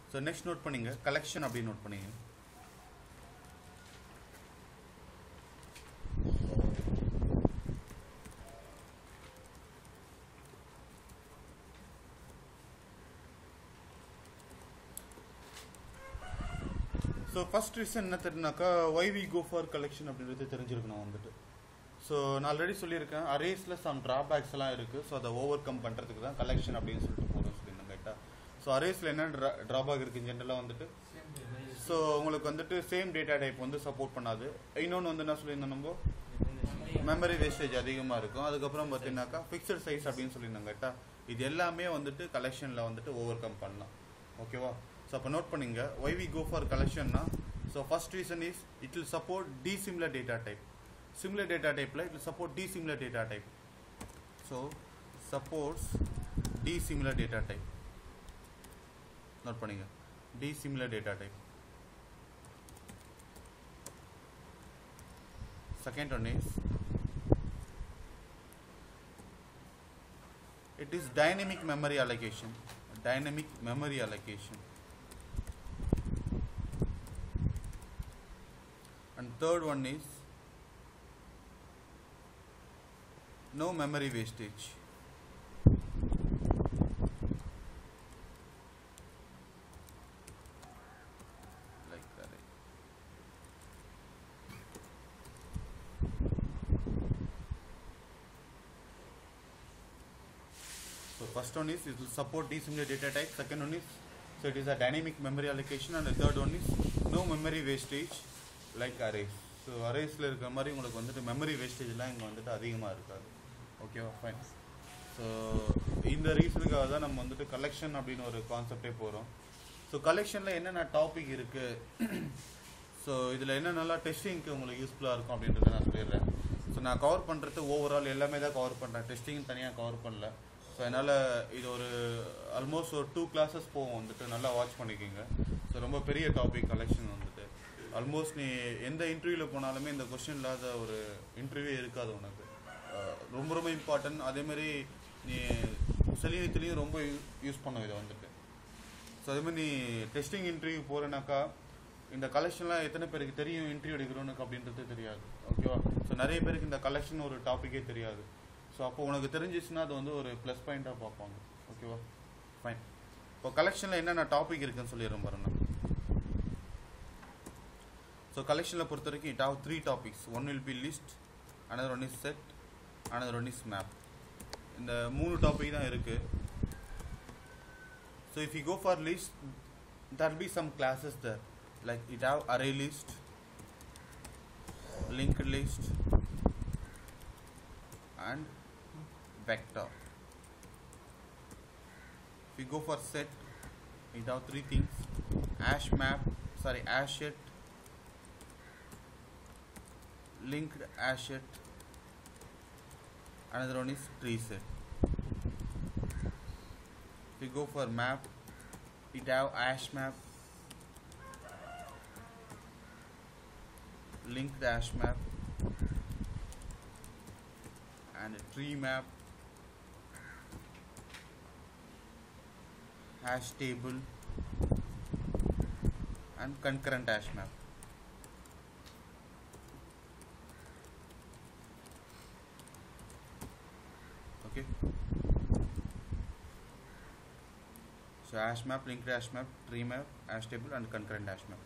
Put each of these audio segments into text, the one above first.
So next note பண்ணிங்க collection அப்படின்னு note பண்ணிங்க ஸோ ஃபர்ஸ்ட் ரீசன் என்ன தெரியுனாக்கா why we go for collection அப்படின்றது தெரிஞ்சிருக்கணும் வந்துட்டு ஸோ நான் ஆல்ரெடி சொல்லியிருக்கேன் அரேஸில் சம் ட்ராபேக்ஸ் எல்லாம் இருக்குது ஸோ அதை ஓவர் கம் பண்ணுறதுக்கு தான் கலெக்ஷன் அப்படின்னு சொல்லிட்டு போகிறோம் சொல்லியிருந்தேன் கரெக்டாக ஸோ அரேஸில் என்ன ட்ராபேக் இருக்குது ஜென்ரலாக வந்துட்டு ஸோ உங்களுக்கு வந்துட்டு சேம் டேட்டா டைப் வந்து சப்போர்ட் பண்ணாது இன்னொன்று வந்து என்ன சொல்லியிருந்தோம் நம்ம மெமரி வேஸ்டேஜ் அதிகமாக இருக்கும் அதுக்கப்புறம் பார்த்தீங்கன்னாக்கா ஃபிக்ஸட் சைஸ் அப்படின்னு சொல்லியிருந்தாங்க கரெக்டா இது எல்லாமே வந்துட்டு கலெக்ஷனில் வந்துட்டு ஓவர் கம் பண்ணலாம் ஓகேவா ஸோ அப்போ நோட் பண்ணிங்க ஒய் வி கோ ஃபார் கலெக்ஷன்னா so first reason is it will support dissimilar data type similar data டைப்பில் it will support dissimilar data type so supports dissimilar data type note பண்ணிங்க dissimilar data type second one is it is dynamic memory allocation dynamic memory allocation and third one is no memory wastage like that So first one is it will support dissimilar data type. Second one is so it is a dynamic memory allocation and the third one is no memory wastage like arrays. So அரேஸில் இருக்கிற மாதிரி உங்களுக்கு வந்துட்டு memory வேஸ்டேஜ்லாம் இங்கே வந்துட்டு அதிகமாக இருக்காது ஓகேவா ஃபைன் ஸோ இந்த ரீசனுக்காக தான் நம்ம வந்துட்டு கலெக்ஷன் அப்படின்னு ஒரு கான்செப்டே போகிறோம் ஸோ கலெக்ஷனில் என்னென்ன டாபிக் இருக்குது ஸோ இதில் என்னென்னலாம் டெஸ்டிங்க்கு உங்களுக்கு யூஸ்ஃபுல்லாக இருக்கும் அப்படின்றத நான் சொல்லிடுறேன் ஸோ நான் கவர் பண்ணுறது ஓவரால் எல்லாமே தான் கவர் பண்ணுறேன் டெஸ்டிங் தனியாக கவர் பண்ணல ஸோ அதனால் இது ஒரு ஆல்மோஸ்ட் ஒரு டூ கிளாஸஸ் போகும் வந்துட்டு நல்லா வாட்ச் பண்ணிக்கோங்க ஸோ ரொம்ப பெரிய டாபிக் கலெக்ஷன் வந்துட்டு ஆல்மோஸ்ட் நீ எந்த இன்டர்வியூவில் போனாலுமே இந்த கொஸ்டின் இல்லாத ஒரு இன்டர்வியூ இருக்காது உனக்கு அஹ் ரொம்ப ரொம்ப இம்பார்ட்டன்ட் அதேமாதிரி நீ செலினத்துலேயும் ரொம்ப யூஸ் பண்ணும் இதை வந்துட்டு ஸோ அதே மாதிரி நீ டெஸ்டிங் இன்டர்வியூ போகிறேனாக்கா இந்த கலெக்ஷன்லாம் எத்தனை பேருக்கு தெரியும் இன்டர்வியூ எடுக்கிறோனுக்கு அப்படின்றது தெரியாது ஓகேவா ஸோ நிறைய பேருக்கு இந்த கலெக்ஷன் ஒரு டாப்பிக்கே தெரியாது ஸோ அப்போ உனக்கு தெரிஞ்சிச்சுன்னா அது வந்து ஒரு ப்ளஸ் பாயிண்ட்டாக பார்ப்பாங்க ஓகேவா ஃபைன் இப்போ கலெக்ஷனில் என்னென்ன டாபிக் இருக்குன்னு சொல்லிடுறேன் பாருங்க ஸோ கலெக்ஷனில் பொறுத்த வரைக்கும் it have three topics one will be list another one is set another one is map இந்த மூணு டாபிக் தான் இருக்குது So if you go for list, there will be some classes there. Like it have array list, linked list, and vector. If you go for set, it have three things: hash map, sorry, hash set, linked hash set. Another one is tree set. If you go for map, it have hash map, linked hash map, and a tree map, hash table, and concurrent hash map. Okay. So hash map, linked hash map, tree map, hash table and concurrent hash map.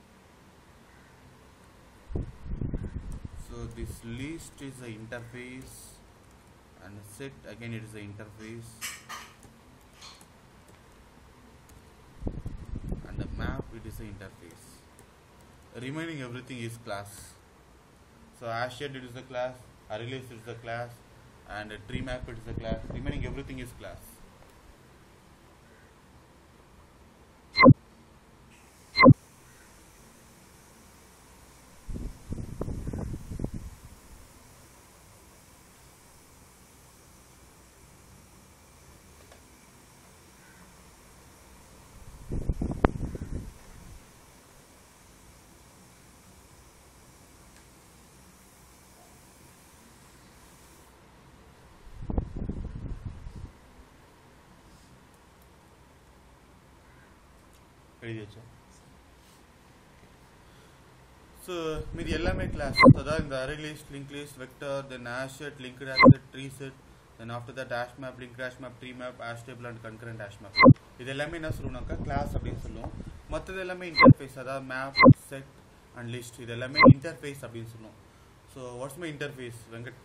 So this list is the interface and set again it is the interface and the map it is the interface. Remaining everything is class. So hash set it is the class, array list is the class and a tree map it is the class. Remaining everything is class. எழுதி வச்சோம் so மீதி எல்லாமே class அதாவது இந்த array list link list vector then hash set linked hash set tree set then after that hash map link hash map tree map hash table and concurrent hash map இது எல்லாமே என்ன சொல்லுவோம்னாக்கா class அப்படின்னு சொல்லுவோம் மற்றது எல்லாமே interface அதாவது map set and list இது எல்லாமே இன்டர்ஃபேஸ் அப்படின்னு சொல்லுவோம் ஸோ வாட்ஸ் மை இன்டர்ஃபேஸ் வெங்கட்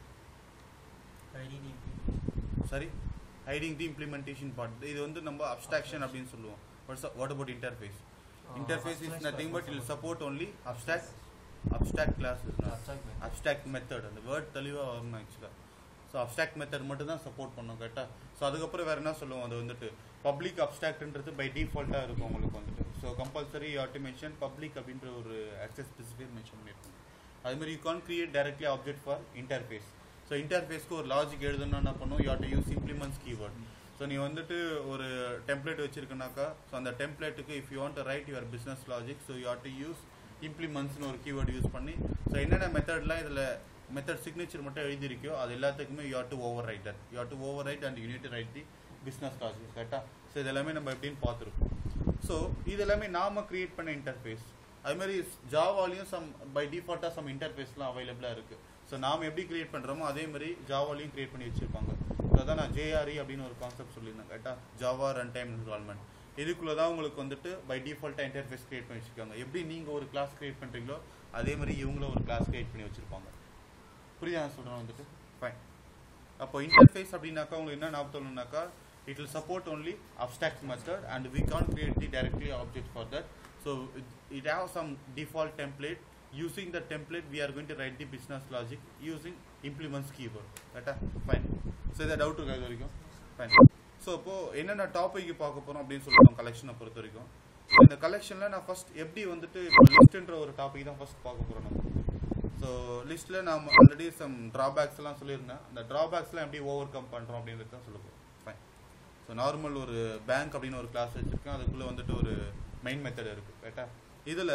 சாரி ஹைடிங் தி இம்ப்ளிமெண்டேஷன் பார்ட் இது வந்து நம்ம அப்ஸ்ட்ராக்ஷன் அப்படின்னு சொல்லுவோம் what's what about interface interface is nothing but will support only abstract abstract class abstract method அந்த வேர்ட் தெளிவாக வரணும் ஆக்சுவலாக ஸோ அப்ஸ்ட்ராக்ட் மெத்தட் மட்டும் தான் சப்போர்ட் பண்ணும் கரெக்டாக ஸோ அதுக்கப்புறம் வேறு என்ன சொல்லுவோம் அது வந்துட்டு பப்ளிக் அப்ஸ்ட்ராக்ட்ன்றது பை டிஃபால்ட்டாக இருக்கும் உங்களுக்கு வந்துட்டு ஸோ கம்பல்சரி ஆட்டோமேஷன் பப்ளிக் அப்படின்ற ஒரு அக்சஸ் ஸ்பெசிஃபிக் மென்ஷன் பண்ணியிருக்கோம் அதுமாதிரி you can't create directly object for interface so இன்டர்ஃபேஸ்க்கு ஒரு லாஜிக் எழுதணும்னா என்ன பண்ணும் you to use implements keyword so நீ வந்துட்டு ஒரு டெம்ப்ளேட் வச்சிருக்கனாக்கா ஸோ அந்த டெம்ப்ளேட்டுக்கு if you want to write your business logic so you to use இம்ப்ளிமெண்ட்ஸ்னு ஒரு கீவேர்டு யூஸ் பண்ணி ஸோ என்னென்ன மெத்தட்லாம் இதில் மெத்தட் சிக்னேச்சர் மட்டும் எழுதிருக்கோ அது எல்லாத்துக்குமே you to override that you to override and you need write the business logic கரெக்டாக ஸோ இது எல்லாமே நம்ம எப்படின்னு பார்த்துருக்கோம் ஸோ இது எல்லாமே நாம கிரியேட் பண்ண இன்டர்ஃபேஸ் அது மாதிரி ஜாவாலையும் சம் பை டிஃபால்ட்டாக சம் இன்டர்ஃபேஸ்லாம் அவைலபிளாக இருக்குது ஸோ நாம் எப்படி கிரியேட் பண்ணுறோமோ அதே மாதிரி ஜாவாலையும் கிரியேட் பண்ணி வச்சுருப்பாங்க ஸோ அதான் நான் ஜேஆர்இ அப்படின்னு ஒரு கான்செப்ட் சொல்லியிருந்தேன் கரெக்டாக ஜாவா ரன் டைம் இன்வால்மெண்ட் இதுக்குள்ளே தான் உங்களுக்கு வந்துட்டு பை டிஃபால்ட்டாக இன்டர்ஃபேஸ் கிரியேட் பண்ணி வச்சுருக்காங்க எப்படி நீங்கள் ஒரு கிளாஸ் கிரியேட் பண்ணுறீங்களோ அதே மாதிரி இவங்களும் ஒரு கிளாஸ் கிரியேட் பண்ணி வச்சுருப்பாங்க புரியுதா நான் சொல்கிறேன் வந்துட்டு ஃபைன் அப்போ இன்டர்ஃபேஸ் அப்படின்னாக்கா உங்களுக்கு என்ன ஞாபகம்னாக்கா it will support only abstract method and we can't create the directly object for that so it, it has some default template using the template we are going to write the business logic using implements keyword right fine so இதை doubt இருக்கா இது வரைக்கும் fine so இப்போ என்னென்ன topic பார்க்க போறோம் அப்படின்னு சொல்லிட்டோம் கலெக்ஷனை பொறுத்த வரைக்கும் So, இந்த கலெக்ஷன்ல நான் ஃபர்ஸ்ட் எப்படி வந்துட்டு இப்போ லிஸ்ட்ன்ற ஒரு டாபிக் தான் ஃபர்ஸ்ட் பார்க்க போறோம் நம்ம ஸோ லிஸ்ட்டில் நான் ஆல்ரெடி சம் ட்ராபேக்ஸ் எல்லாம் சொல்லியிருந்தேன் அந்த ட்ராபேக்ஸ்லாம் எப்படி ஓவர் கம் பண்ணுறோம் அப்படின்றது தான் சொல்ல போகிறோம் ஃபைன் ஸோ நார்மல் ஒரு பேங்க் அப்படின்னு ஒரு கிளாஸ் வச்சுருக்கேன் அதுக்குள்ளே வந்துட்டு ஒரு மெயின் மெத்தட் இருக்குது கரெக்டா இதில்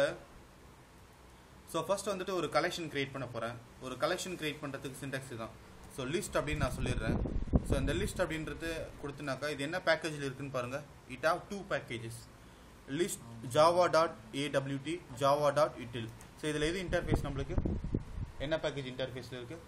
ஸோ ஃபர்ஸ்ட் வந்துட்டு ஒரு கலெக்ஷன் கிரியேட் பண்ண போகிறேன் ஒரு கலெக்ஷன் கிரியேட் பண்ணுறதுக்கு சின்டெக்ஸ் தான் ஸோ லிஸ்ட் அப்படின்னு நான் சொல்லிடுறேன் ஸோ இந்த லிஸ்ட் அப்படின்றது கொடுத்துனாக்கா இது என்ன பேக்கேஜில் இருக்குன்னு பாருங்கள் it have two packages list Java dot AWT Java dot util so இதில் எது இன்டர்ஃபேஸ் நம்மளுக்கு என்ன பேக்கேஜ் இன்டர்ஃபேஸில் இருக்குது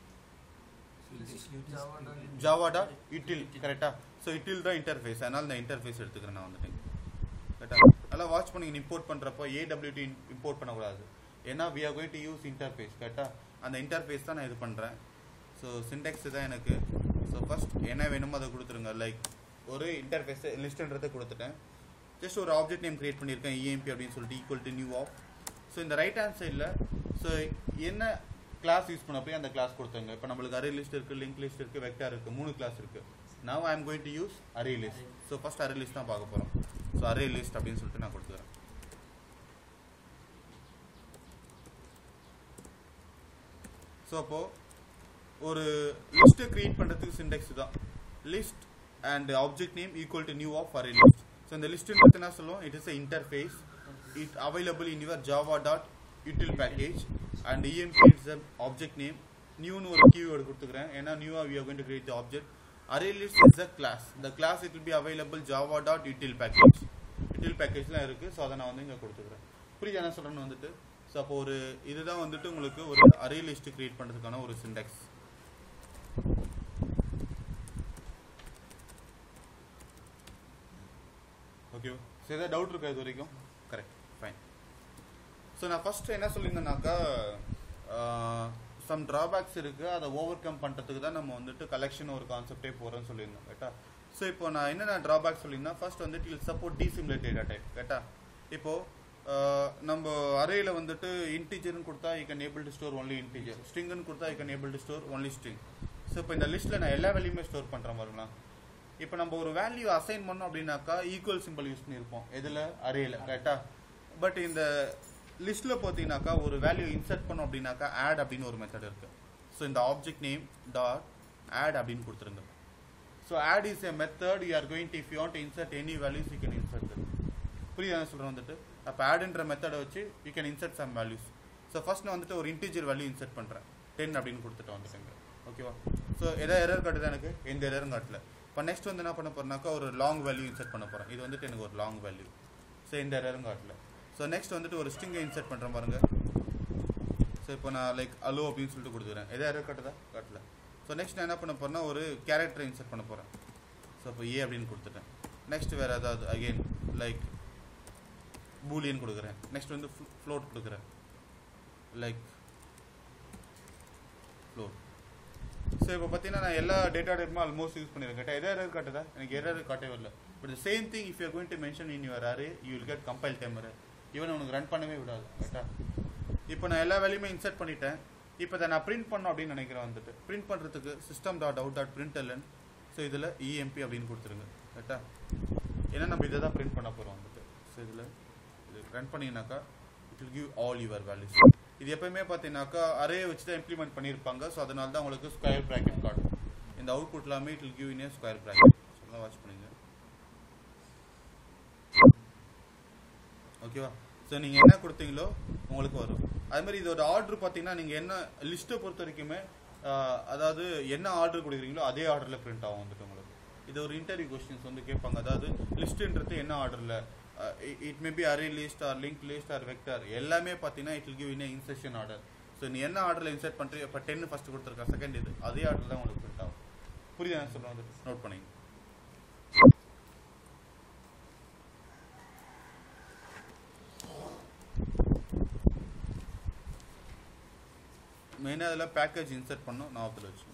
ஜாவா டாட் இட்டில் கரெக்டா ஸோ இட்டில் தான் இன்டர்ஃபேஸ் அதனால் இந்த இன்டர்ஃபேஸ் எடுத்துக்கிறேன் நான் வந்துட்டு கரெக்டா நல்லா வாட்ச் பண்ணி இம்போர்ட் பண்ணுறப்போ ஏடபிள்யூடி இம்போர்ட் பண்ணக்கூடாது ஏன்னா we are going to use interface கரெக்டா அந்த இன்டர்ஃபேஸ் தான் நான் இது பண்ணுறேன் ஸோ சின்டெக்ஸ் தான் எனக்கு ஸோ ஃபர்ஸ்ட் என்ன வேணுமோ அதை கொடுத்துருங்க லைக் ஒரு இன்டர்ஃபேஸ் லிஸ்ட்ன்றதை கொடுத்துட்டேன் ஜஸ்ட் ஒரு ஆப்ஜெக்ட் நேம் கிரியேட் பண்ணியிருக்கேன் இஎம்பி அப்படின்னு சொல்லிட்டு equal to new of so இந்த ரைட் ஹேண்ட் சைடில் ஸோ என்ன கிளாஸ் யூஸ் பண்ண போய் அந்த கிளாஸ் கொடுத்தாங்க இப்போ நம்மளுக்கு அரே லிஸ்ட் இருக்குது லிங்க் லிஸ்ட் இருக்குது வெக்டார் இருக்குது மூணு கிளாஸ் இருக்குது now I am going to use array list so first array list தான் பார்க்க போகிறோம் ஸோ அரே லிஸ்ட் அப்படின்னு சொல்லிட்டு நான் கொடுத்துக்கிறேன் ஸோ அப்போது ஒரு லிஸ்ட்டை கிரியேட் பண்ணுறதுக்கு சிண்டெக்ஸ் தான் list and object name equal to new of array list so இந்த லிஸ்ட்டுன்றது என்ன சொல்லுவோம் it is a interface it available in your Java dot util package and EMP it's a object name நியூன்னு ஒரு keyword கொடுத்துக்கிறேன் ஏன்னா நியூவாக we are going to create the object array list is a class இந்த class it will be available Java dot util package util பேக்கேஜ்லாம் இருக்குது so அதை நான் வந்து இங்கே கொடுத்துக்கிறேன் புரியுது என்ன சொல்கிறேன்னு வந்துட்டு ஸோ அப்போ ஒரு இதுதான் வந்துட்டு உங்களுக்கு ஒரு அரே லிஸ்ட் கிரியேட் பண்ணுறதுக்கான ஒரு சிண்டெக்ஸ் ஓகே ஸோ ஏதாவது டவுட் இருக்கா இது வரைக்கும் கரெக்ட் ஃபைன் ஸோ நான் ஃபர்ஸ்ட் என்ன சொல்லியிருந்தேனாக்கா சம் ட்ராபேக்ஸ் இருக்குது அதை ஓவர் கம் பண்ணுறதுக்கு தான் நம்ம வந்துட்டு கலெக்ஷன் ஒரு கான்செப்டே போகிறோம்னு சொல்லியிருந்தோம் கேட்டா ஸோ இப்போ நான் என்னென்ன ட்ராபேக் சொல்லியிருந்தேன் ஃபர்ஸ்ட் வந்துட்டு will support dissimilar data type கேட்டா இப்போது நம்ம அரேல வந்துட்டு இன்டிஜர்னு கொடுத்தா you can able to store only integer ஸ்ட்ரிங்னு கொடுத்தா you can able to store only string so இப்போ இந்த லிஸ்ட்டில் நான் எல்லா வேல்யூமே ஸ்டோர் பண்ணுறேன் பாருங்களா இப்போ நம்ம ஒரு வேல்யூ அசைன் பண்ணோம் அப்படின்னாக்கா ஈக்குவல் சிம்பிள் யூஸ் பண்ணியிருப்போம் எதில் அரேல கரெக்டா பட் இந்த லிஸ்ட்டில் பார்த்தீங்கன்னாக்கா ஒரு வேல்யூ இன்சர்ட் பண்ணோம் அப்படின்னாக்கா ஆட் அப்படின்னு ஒரு மெத்தட் இருக்கு ஸோ இந்த ஆப்ஜெக்ட் நேம் டாட் ஆட் அப்படின்னு கொடுத்துருங்க so add is a method you are going to if you want insert any values you can insert புரியுது என்ன சொல்கிறேன் வந்துட்டு அப்போ ஆடுன்ற மெத்தடை வச்சு you can insert some values so first நான் வந்துட்டு ஒரு இன்டிஜர் வேல்யூ இன்சர்ட் பண்ணுறேன் டென் அப்படின்னு கொடுத்துட்டு வந்துட்டேங்க ஓகேவா ஸோ எதாவது எரர் காட்டுது எனக்கு எந்த எரரும் காட்டல இப்போ நெக்ஸ்ட் வந்து என்ன பண்ண போறேனாக்கா ஒரு லாங் வேல்யூ இன்சர்ட் பண்ண போகிறேன் இது வந்துட்டு எனக்கு ஒரு லாங் வேல்யூ ஸோ ஸோ இந்த எரரும் காட்டல ஸோ நெக்ஸ்ட் வந்துட்டு ஒரு ஸ்ட்ரிங்கை இன்சர்ட் பண்ணுறேன் பாருங்க ஸோ இப்போ நான் லைக் அலோ அப்படின்னு சொல்லிட்டு கொடுக்குறேன் எதாவது எரர் காட்டுதா காட்டல ஸோ நெக்ஸ்ட் நான் என்ன பண்ண போறேன்னா ஒரு கேரக்டரை இன்சர்ட் பண்ண போகிறேன் ஸோ இப்போ ஏ அப்படின்னு கொடுத்துட்டேன் நெக்ஸ்ட் வேறு ஏதாவது அகெயின் லைக் பூலியன் கொடுக்குறேன் நெக்ஸ்ட் வந்து ஃப்ளோட் கொடுக்குறேன் லைக் ஃப்ளோட் ஸோ இப்போ பார்த்தீங்கன்னா நான் எல்லா டேட்டா டைப்புமே ஆல்மோஸ்ட் யூஸ் பண்ணியிருக்கேன் எதாவது எரர் காட்டுதா எனக்கு எரர் காட்டவே இல்லை but same thing if you going to mention in your array you will get compile timer even உனக்கு ரன் பண்ணவே விடாது கரெக்டா இப்போ நான் எல்லா வேலையுமே இன்சர்ட் பண்ணிட்டேன் இப்போ இதை நான் பிரிண்ட் பண்ணணும் அப்படின்னு நினைக்கிறேன் வந்துட்டு பிரிண்ட் பண்ணுறதுக்கு system dot out dot println so இதில் இஎம்பி அப்படின்னு கொடுத்துருங்க கரெக்டா ஏன்னா நம்ம இதை தான் பிரிண்ட் பண்ண போகிறோம் வந்துட்டு ஸோ இதில் இது ரன் பண்ணிங்கனாக்கா it will give all your values இது எப்பயுமே பார்த்தீங்கன்னாக்கா அரே வச்சு தான் இம்ப்ளிமெண்ட் பண்ணியிருப்பாங்க ஸோ அதனால தான் உங்களுக்கு ஸ்கொயர் ப்ராக்கெட் காட்டும் இந்த அவுட்புட் எல்லாமே it will give in a square bracket so watch பண்ணுங்க ஓகேவா ஸோ நீங்கள் என்ன கொடுத்தீங்களோ உங்களுக்கு வரும் அது மாதிரி இதோட ஆர்டர் பார்த்தீங்கன்னா நீங்கள் என்ன லிஸ்ட்டை பொறுத்த வரைக்குமே ஆஹ், அதாவது என்ன ஆர்டர் கொடுக்குறீங்களோ அதே ஆர்டரில் பிரிண்ட் ஆகும் வந்துட்டு உங்களுக்கு இது ஒரு இன்டர்வியூ கொஸ்டின்ஸ் வந்து கேட்பாங்க அதாவது லிஸ்ட்டுன்றது என்ன ஆர்டரில் it may be array list or link list or vector எல்லாமே பார்த்தீங்கன்னா it will give in insertion order so நீ என்ன ஆர்டரில் இன்சர்ட் பண்ணுறீங்க இப்போ டென் ஃபஸ்ட்டு கொடுத்துருக்க செகண்ட் இது அதே ஆர்டர் தான் உங்களுக்கு பிரிண்ட் ஆகும் புரியுதா நான் சொல்லுவேன் வந்துட்டு நோட் பண்ணிங்க மெயினாக அதில் பேக்கேஜ் இன்சர்ட் பண்ணோம் ஞாபகத்தில் வச்சுக்கோங்க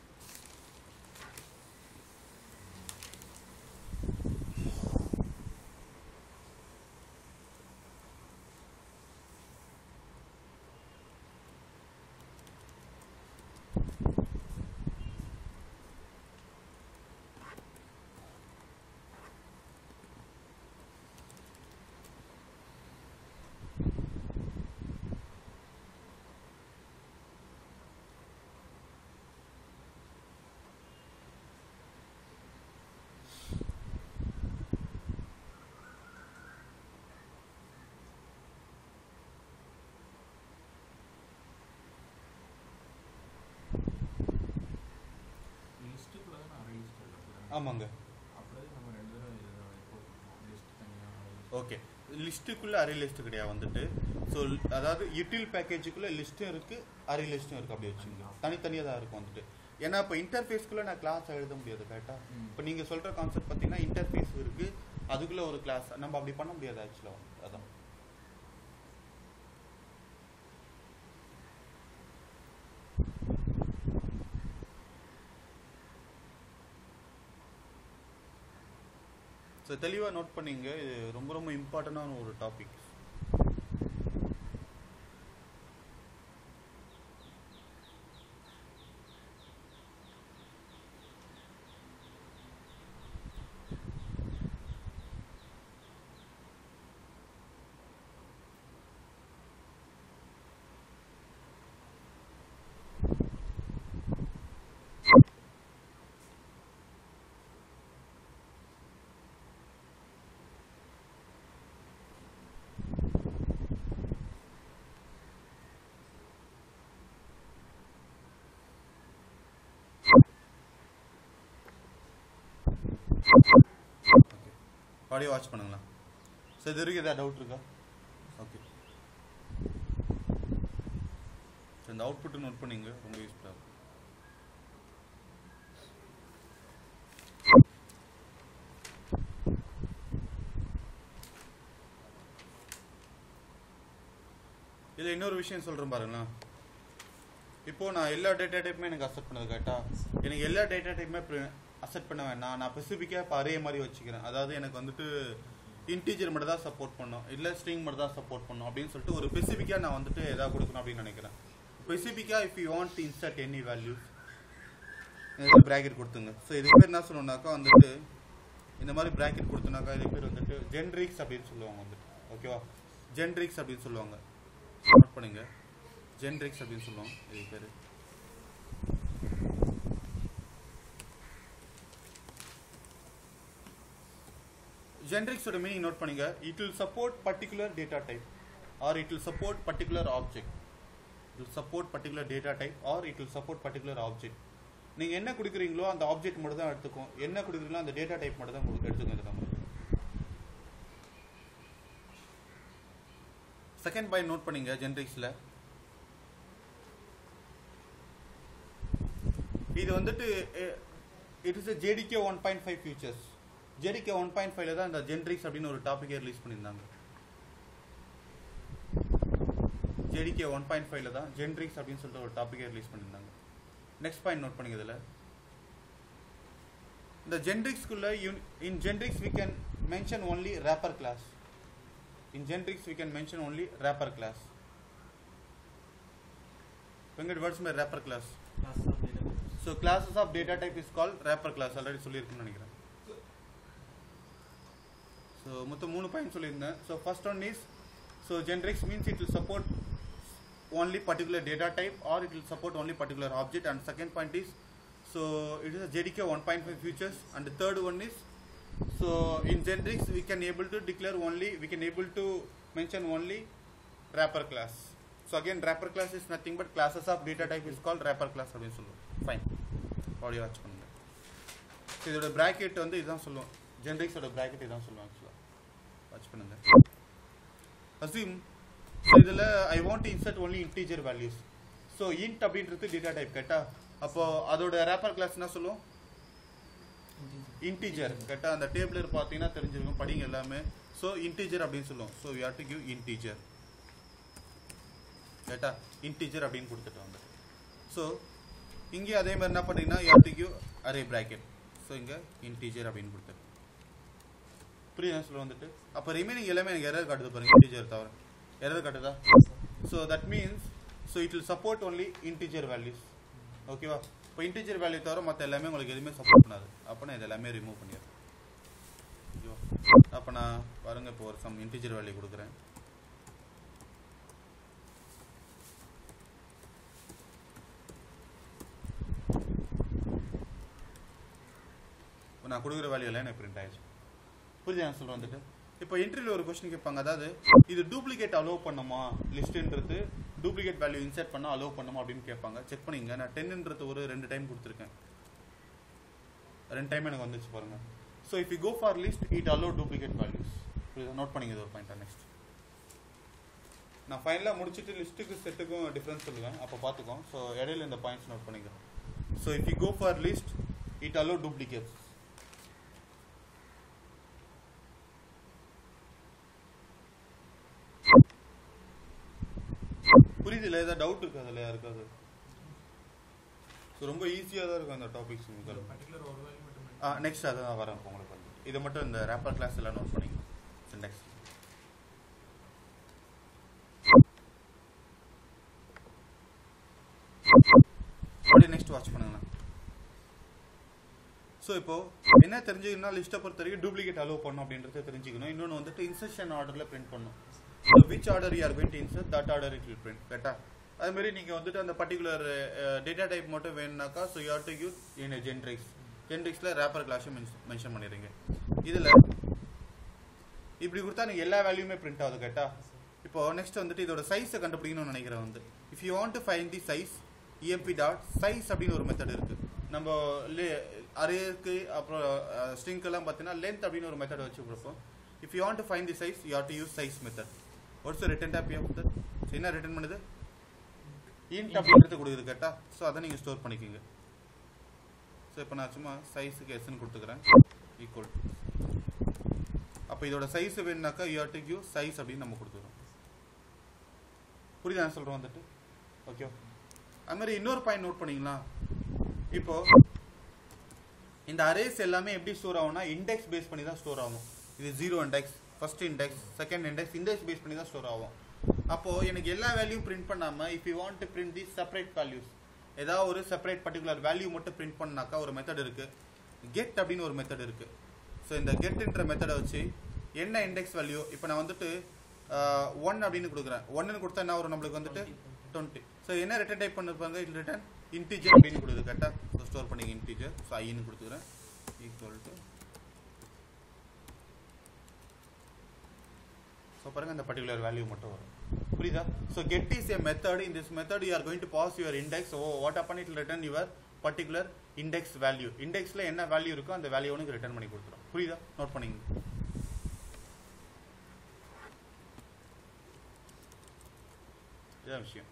லிஸ்ட்டுக்குள்ள தான் நிறைய லிஸ்ட் இருக்கு ஆமாங்க அப்படியே நம்ம ரெண்டு தடவை இது லிஸ்ட் தனியாக ஓகே லிஸ்ட்டுக்குள்ளே அரே லிஸ்ட் கிடையாது வந்துட்டு ஸோ அதாவது யூட்டில் பேக்கேஜுக்குள்ளே லிஸ்ட்டும் இருக்குது அரே லிஸ்ட்டும் இருக்குது அப்படி வச்சுங்க தனித்தனியாக தான் இருக்கும் வந்துட்டு ஏன்னா இப்போ இன்டர்ஃபேஸ்க்குள்ளே நான் கிளாஸ் எழுத முடியாது கரெக்டாக ம். இப்போ நீங்கள் சொல்கிற கான்செப்ட் பார்த்தீங்கன்னா இன்டர்ஃபேஸ் இருக்குது அதுக்குள்ளே ஒரு கிளாஸ் நம்ம அப்படி பண்ண முடியாது ஆக்சுவலாக அதான் ஸோ தெளிவாக நோட் பண்ணீங்க இது ரொம்ப ரொம்ப இம்பார்ட்டண்டான ஒரு டாபிக் ஓகே ஆடியோ வாட்ச் பண்ணுங்களா ஸோ இது வரைக்கும் ஏதாவது டவுட் இருக்கா ஓகே ஸோ இந்த அவுட்புட்டு நோட் பண்ணீங்க ரொம்ப யூஸ்ஃபுல்லாக இருக்கும் இதில் இன்னொரு விஷயம் சொல்கிறேன் பாருங்களேன் இப்போ நான் எல்லா டேட்டா டைப்புமே எனக்கு அசெப்ட் பண்ணது கரெக்டா எனக்கு எல்லா டேட்டா டைப்புமே அசெப்ட் பண்ண வேண்டாம் நான் ஸ்பெசிஃபிக்காக இப்போ அரே மாதிரி வச்சுக்கிறேன் அதாவது எனக்கு வந்துட்டு இன்டீஜர் மட்டும் தான் சப்போர்ட் பண்ணும் இல்லை ஸ்ட்ரிங் மட்டும் தான் சப்போர்ட் பண்ணும் அப்படின்னு சொல்லிட்டு ஒரு ஸ்பெசிஃபிக்காக நான் வந்துட்டு எதாவது கொடுக்கணும் அப்படின்னு நினைக்கிறேன் ஸ்பெசிஃபிக்காக if you want insert any values bracket கொடுத்துங்க ஸோ இது பேர் என்ன சொல்லணும்னாக்கா வந்துட்டு இந்த மாதிரி ப்ராக்கெட் கொடுத்தோம்னாக்கா இது பேர் வந்துட்டு ஜென்ரிக்ஸ் அப்படின்னு சொல்லுவாங்க வந்துட்டு ஓகேவா ஜென்ரிக்ஸ் அப்படின்னு சொல்லுவாங்க நோட் பண்ணுங்க ஜென்ரிக்ஸ் அப்படின்னு சொல்லுவாங்க இது பேர் ஜென்ரிக்ஸோட மீனிங் நோட் பண்ணுங்க it will support particular data type or it will support particular object it will support particular data type or it will support particular object நீங்க என்ன கொடுக்குறீங்களோ அந்த ஆப்ஜெக்ட் மட்டும் தான் எடுத்துக்கும் என்ன கொடுக்குறீங்களோ அந்த டேட்டா டைப் மட்டும் தான் உங்களுக்கு எடுத்துக்கும் இதுல உங்களுக்கு செகண்ட் பாயிண்ட் நோட் பண்ணீங்க ஜென்ரிக்ஸில் இது வந்துட்டு it is JDK one point five features JDK one point ஃபைவ்ல தான் இந்த ஜென்ரிக்ஸ் அப்படின்னு ஒரு டாப்பிக்கே ரிலீஸ் பண்ணியிருந்தாங்க ஜேடிகே ஒன் பாயிண்ட் ஃபைவ்ல தான் ஜென்ரிக்ஸ் அப்படின்னு சொல்லிட்டு ஒரு டாப்பிக்கே ரிலீஸ் பண்ணியிருந்தாங்க நெக்ஸ்ட் பாயிண்ட் நோட் பண்ணுங்க இதில் இந்த ஜென்ரிக்ஸ்குள்ள in generics we can mention only wrapper class in generics we can mention only wrapper class வெங்கட் words my wrapper class so classes of data type is called wrapper class already சொல்லியிருக்குன்னு நினைக்கிறேன் so மொத்தம் மூணு point சொல்லியிருந்தேன் so first one is so generics means it will support only particular data type or it will support only particular object and second point is so it is a JDK 1.5 features and the third one is so in generics we can able to declare only we can able to mention only wrapper class so again wrapper class is nothing but classes of data type is called wrapper class அப்படின்னு சொல்லுவோம் fine அப்படியே watch பண்ணுங்க So இதோட bracket வந்து இதுதான் சொல்லுவோம் ஜென்ரிக்ஸோட bracket இதான் சொல்லுவோம் ஆக்சுவலாக வாட்ச் பண்ணுங்க அசியூம் ஸோ இதில் I want insert only integer values so int அப்படின்றது டேட்டா டைப் கேட்டா அப்போ அதோட ரேப்பர் கிளாஸ் என்ன சொல்லுவோம் இன்டீஜர் கேட்டா அந்த டேபிள் பார்த்தீங்கன்னா தெரிஞ்சிருக்கும் படிங்க எல்லாமே ஸோ இன்டீஜர் அப்படின்னு சொல்லுவோம் so you have to give integer கேட்டா இன்டீஜர் அப்படின்னு கொடுத்துட்டு வந்து ஸோ இங்கே அதே மாதிரி என்ன பண்ணீங்கன்னா you have to give array bracket so இங்கே இன்டீஜர் அப்படின்னு கொடுத்துட்டு புரியுதா சொல்ல வந்துட்டு அப்போ ரிமைனிங் எல்லாமே எனக்கு எரர் காட்டுது பாருங்க இன்டீஜர் தவிர எரர் காட்டுதா so that means so it will support only integer values ஓகேவா இப்போ இன்டீஜர் வேல்யூ தவிர மற்ற எல்லாமே உங்களுக்கு எதுவுமே சப்போர்ட் பண்ணாது அப்போ நான் இது எல்லாமே ரிமூவ் பண்ணிடுறேன் ஓகேவா அப்போ நான் பாருங்க இப்போ ஒரு சம் இன்டீஜர் வேல்யூ கொடுக்குறேன் இப்போ நான் கொடுக்குற வேல்யூ எல்லாம் எனக்கு பிரிண்ட் ஆயிடுச்சு புரியுதா நான் சொல்ல வந்துட்டு இப்போ இன்டர்வியூல ஒரு கொஸ்டின் கேட்பாங்க அதாவது இது டூப்ளிகேட் அலோவ் பண்ணுமா லிஸ்ட்ன்றது டூப்ளிகேட் வேல்யூ இன்சர்ட் பண்ணா அலோவ் பண்ணுமா அப்படின்னு கேட்பாங்க செக் பண்ணிங்க நான் டென்ன்றது ஒரு ரெண்டு டைம் கொடுத்துருக்கேன் ரெண்டு டைம் எனக்கு வந்துச்சு பாருங்க so if you go for list it allow duplicate values புரியுதா நோட் பண்ணிங்க இது ஒரு பாயிண்டா நெக்ஸ்ட் நான் ஃபைனலாக முடிச்சுட்டு லிஸ்ட்டுக்கு செட்டுக்கும் டிஃப்ரென்ஸ் சொல்லுவேன் அப்போ பார்த்துக்கோம் ஸோ இடையில இந்த பாயிண்ட்ஸ் நோட் பண்ணிக்கிறேன் so if you go for list it allow duplicates புரியுது இல்லை ஏதாவது டவுட் இருக்கு அதில் யாருக்காவது ஸோ ரொம்ப ஈஸியாக தான் இருக்கும் அந்த டாபிக்ஸ் உங்களுக்கு பர்டிகுலர் ஒரு வேல்யூ மட்டும் ஆ நெக்ஸ்ட் அதை தான் வரேன் இப்போ உங்களுக்கு வந்து இதை மட்டும் இந்த ரேப்பர் கிளாஸ் எல்லாம் நோட் பண்ணிக்கலாம் நெக்ஸ்ட் அப்படியே நெக்ஸ்ட் வாட்ச் பண்ணுங்களேன் ஸோ இப்போ என்ன தெரிஞ்சுக்கணும்னா லிஸ்ட்டை பொறுத்த வரைக்கும் டூப்ளிகேட் அலோவ் பண்ணும் அப்படின்றத தெரிஞ்சுக்கணும் இன்னொன்று வந்துட்டு இன்சர்ஷன் ஆர்டரில் பிரிண்ட் பண்ணும் so which order you're going to insert that order it will print கரெக்டா அது மாதிரி நீங்கள் வந்துட்டு அந்த பர்டிகுலர் டேட்டா டைப் மட்டும் வேணும்னாக்கா so you to use in generics ஜென்ரிக்ஸில் ரேப்பர் கிளாஸும் மென்ஷன் பண்ணிடுறீங்க இதில் இப்படி கொடுத்தா நீங்கள் எல்லா வேல்யூமே பிரிண்ட் ஆகுது கேட்டா இப்போ நெக்ஸ்ட் வந்துட்டு இதோட சைஸை கண்டுபிடிக்கணும்னு நினைக்கிறேன் வந்து if you want to find the size EMP dot size அப்படின்னு ஒரு மெத்தட் இருக்கு நம்ம அரேக்கு அப்புறம் ஸ்ட்ரிங்க்கெல்லாம் பார்த்தீங்கன்னா லென்த் அப்படின்னு ஒரு மெத்தட் வச்சு கொடுப்போம் if you want to find the size you have to use size method what's return type method என்ன ரிட்டன் பண்ணுது இன்ட் அப்படின்றது கொடுக்குது கேட்டா ஸோ அதை நீங்கள் ஸ்டோர் பண்ணிக்கோங்க ஸோ இப்போ நான் சும்மா சைஸுக்கு எஸ்ன்னு கொடுத்துக்கிறேன் ஈக்குவல் அப்போ இதோட சைஸ் வேணுனாக்கா யூ டு கிவ் சைஸ் அப்படின்னு நம்ம கொடுத்துக்கிறோம் புரியுதா நான் சொல்கிறோம் வந்துட்டு ஓகே அது மாதிரி இன்னொரு பாயிண்ட் நோட் பண்ணிங்களா இப்போ இந்த அரேஸ் எல்லாமே எப்படி ஸ்டோர் ஆகும்னா இண்டெக்ஸ் பேஸ் பண்ணி தான் ஸ்டோர் ஆகும் இது zero index first index second index index base பண்ணி தான் ஸ்டோர் ஆகும் அப்போ எனக்கு எல்லா வேல்யூ பிரிண்ட் பண்ணாம if you want to print the separate values ஏதாவது ஒரு செப்பரேட் பர்டிகுலர் வேல்யூ மட்டும் பிரிண்ட் பண்ணாக்கா ஒரு மெத்தட் இருக்கு கெட் அப்படின்னு ஒரு மெத்தட் இருக்கு ஸோ இந்த கெட்ன்ற மெத்தடை வச்சு என்ன இண்டெக்ஸ் வேல்யூ இப்போ நான் வந்துட்டு ஒன் அப்படின்னு கொடுக்குறேன் ஒன்னு கொடுத்தா என்ன வரும் நம்மளுக்கு வந்துட்டு டுவெண்ட்டி ஸோ என்ன ரிட்டன் டைப் பண்ணிருப்பாங்க இட் ரிட்டன் இன்டீஜர் அப்படின்னு கொடுக்குது கரெக்டாக ஸோ ஸ்டோர் பண்ணிங்க இன்டீஜர் ஸோ ஐன்னு கொடுத்துக்கிறேன் ஈக்குவல் டு ஸோ பாருங்க அந்த பர்டிகுலர் வேல்யூ மட்டும் வரும் புரியுதா so get is a method in this method you are going to pass your index oh what happen it return your particular index value இண்டெக்ஸில் என்ன value இருக்கோ அந்த வேல்யூ உனக்கு ரிட்டர்ன் பண்ணி கொடுத்துரும் புரியுதா நோட் பண்ணிங்க இதான் விஷயம்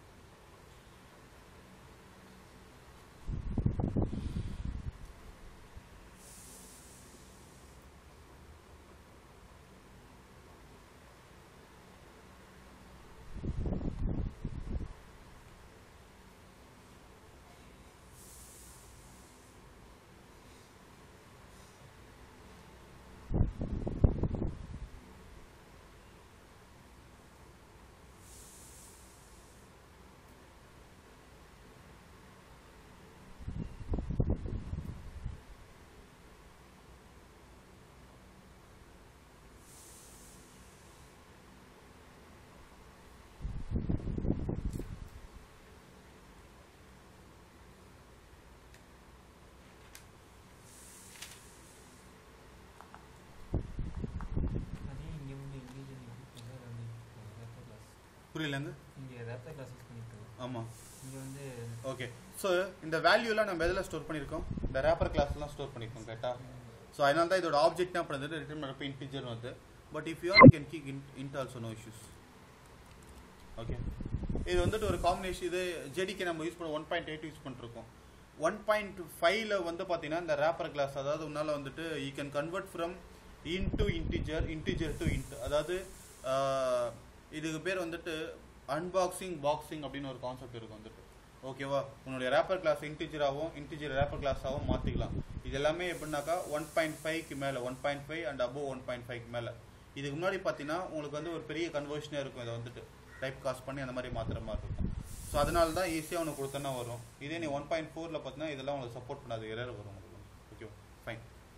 அதே இங்கே வந்து இண்டிவிஜுவல் வந்து ரேப்பர் கிளாஸ் புரியலங்க இங்கே ரேப்பர் கிளாஸ் யூஸ் பண்ணிட்டு இருக்கோம் ஆமாம் இங்கே வந்து ஓகே ஸோ இந்த வேல்யூலாம் நம்ம எதில் ஸ்டோர் பண்ணியிருக்கோம் இந்த ரேப்பர் கிளாஸ்லாம் ஸ்டோர் பண்ணியிருக்கோம் கரெக்டாக ஸோ அதனால தான் இதோட ஆப்ஜெக்ட் என்ன பண்ணுறது ரிட்டர்ன் பண்ணுறப்ப இன்டிஜர் வந்து but if you are can கீக் int also no issues okay இது வந்துட்டு ஒரு காம்பினேஷன் இது ஜெடிக்கு நம்ம யூஸ் பண்ண ஒன் பாயிண்ட் எயிட் யூஸ் பண்ணிருக்கோம் ஒன் பாயிண்ட் ஃபைவ்ல வந்து பார்த்தீங்கன்னா இந்த ரேப்பர் கிளாஸ் அதாவது உன்னால் வந்துட்டு you can convert from int to integer integer to int அதாவது ஆஹ், இதுக்கு பேர் வந்துட்டு அன்பாக்சிங் பாக்ஸிங் அப்படின்னு ஒரு கான்செப்ட் இருக்கும் வந்துட்டு ஓகேவா உன்னுடைய ரேப்பர் கிளாஸ் இன்டிஜராகவும் இன்டிஜர் ரேப்பர் கிளாஸாகவும் மாற்றிக்கலாம் இது எல்லாமே எப்படின்னாக்கா ஒன் பாயிண்ட் ஃபைவ்க்கு மேலே one point five and above one point ஃபைவ்க்கு மேலே இதுக்கு முன்னாடி பார்த்தீங்கன்னா உங்களுக்கு வந்து ஒரு பெரிய கன்வர்ஷனே இருக்கும் இதை வந்துட்டு டைப் காஸ்ட் பண்ணி அந்த மாதிரி மாற்றுற மாதிரி இருக்கும் ஸோ அதனால தான் ஈஸியாக உனக்கு கொடுத்தனா வரும் இதே நீ ஒன் பாயிண்ட் ஃபோரில் பார்த்தீங்கன்னா இதெல்லாம் உங்களுக்கு சப்போர்ட் பண்ணாது எரர் வரும் உங்களுக்கு ஓகே ஃபைன்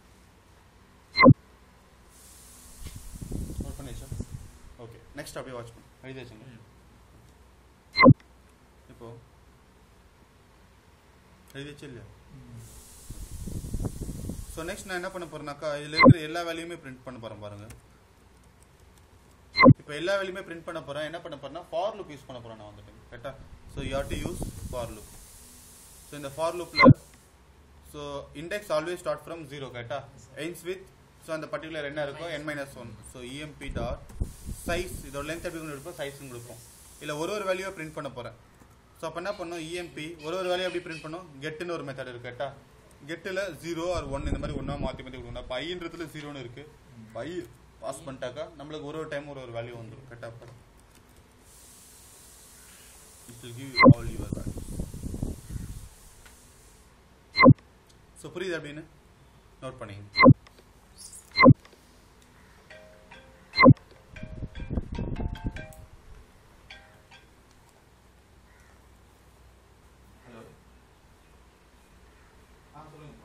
நோட் பண்ணிச்சா ஓகே நெக்ஸ்ட் அப்படியே வாட்ச் பண்ணு எழுதியாச்சுங்க இப்போ எழுதியாச்சு இல்லையா ஸோ நெக்ஸ்ட் நான் என்ன பண்ண போறேனாக்கா இதில் இருக்கிற எல்லா வேலையுமே பிரிண்ட் பண்ண போறேன் பாருங்க இப்போ எல்லா வேலையுமே பிரிண்ட் பண்ண போறேன் என்ன பண்ண போறேன்னா ஃபார் லுக் யூஸ் பண்ண போறேன் நான் வந்துட்டு கரெக்டா so you have to use for loop so இந்த ஃபார் லுக்ல so index always start from zero கரெக்டா எயின்ஸ் வித் ஸோ அந்த பர்டிகுலர் என்ன இருக்கோ n minus one so EMP dot size இதோட லென்த் எப்படி கொடுப்போம் சைஸும் கொடுப்போம் இல்லை ஒரு ஒரு வேல்யூவை பிரிண்ட் பண்ண போறேன் ஸோ அப்போ என்ன பண்ணும் இஎம்பி ஒரு ஒரு வேலையை எப்படி பிரிண்ட் பண்ணும் கெட்டுன்னு ஒரு மெத்தட் இருக்கு கரெக்டா கெட்டில் ஜீரோ ஆர் ஒன் இந்த மாதிரி ஒன்றா மாற்றி மாற்றி கொடுக்கணும் அப்போ ஐன்றதுல ஜீரோன்னு இருக்கு ஐ பாஸ் பண்ணிட்டாக்கா நம்மளுக்கு ஒரு ஒரு டைம் ஒரு ஒரு வேல்யூ வந்துடும் கரெக்டாக it will give all your value so புரியுது அப்படின்னு நோட் பண்ணிங்க ஹலோ ஆ சொல்லுங்க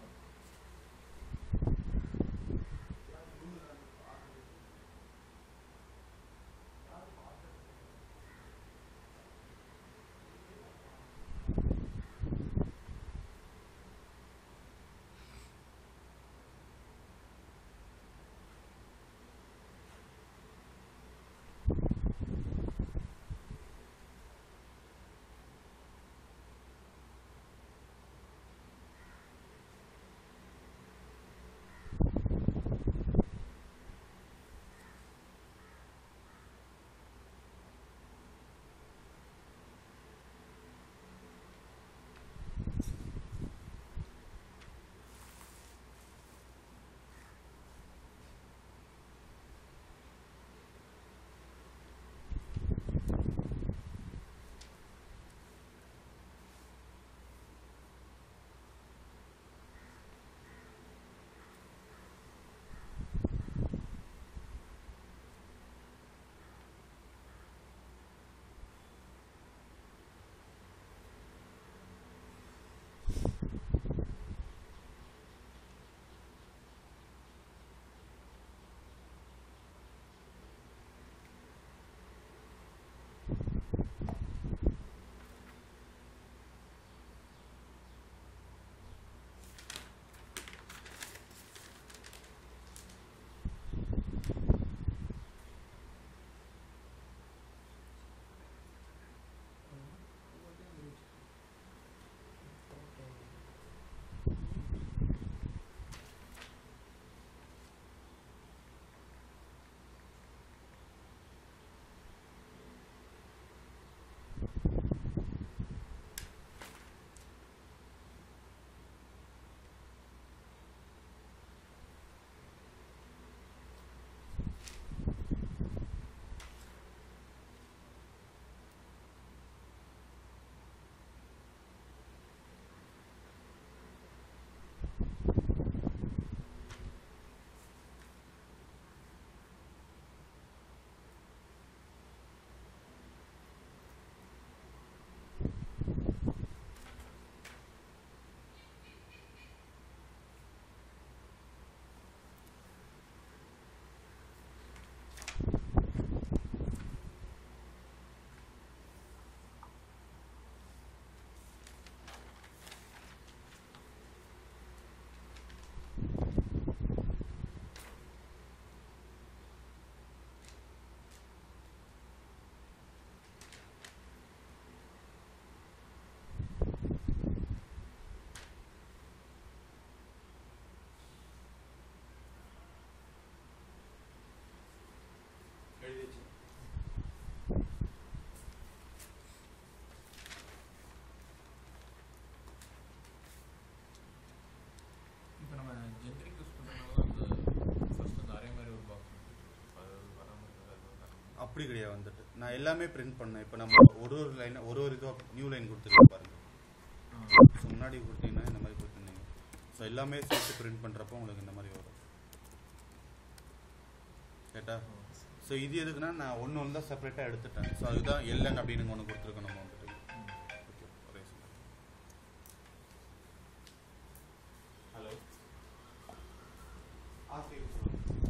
இப்படி கிடையாது வந்துட்டு நான் எல்லாமே பிரிண்ட் பண்ணேன் இப்போ நம்ம ஒரு ஒரு லைன் ஒரு ஒரு இதுவாக நியூ லைன் கொடுத்துருக்கேன் பாருங்க ஸோ முன்னாடி கொடுத்தீங்கன்னா இந்த மாதிரி கொடுத்துருந்தீங்க ஸோ எல்லாமே சேர்த்து பிரிண்ட் பண்ணுறப்போ உங்களுக்கு இந்த மாதிரி வரும் கேட்டா ஸோ இது எதுக்குன்னா நான் ஒன்று ஒன்று தான் செப்பரேட்டாக எடுத்துட்டேன் ஸோ அதுதான் எல்என் அப்படின்னு ஒன்று கொடுத்துருக்கோம் நம்ம வந்துட்டு ஓகே ஒரே ஹலோ ஆ சரி சொல்லுங்கள்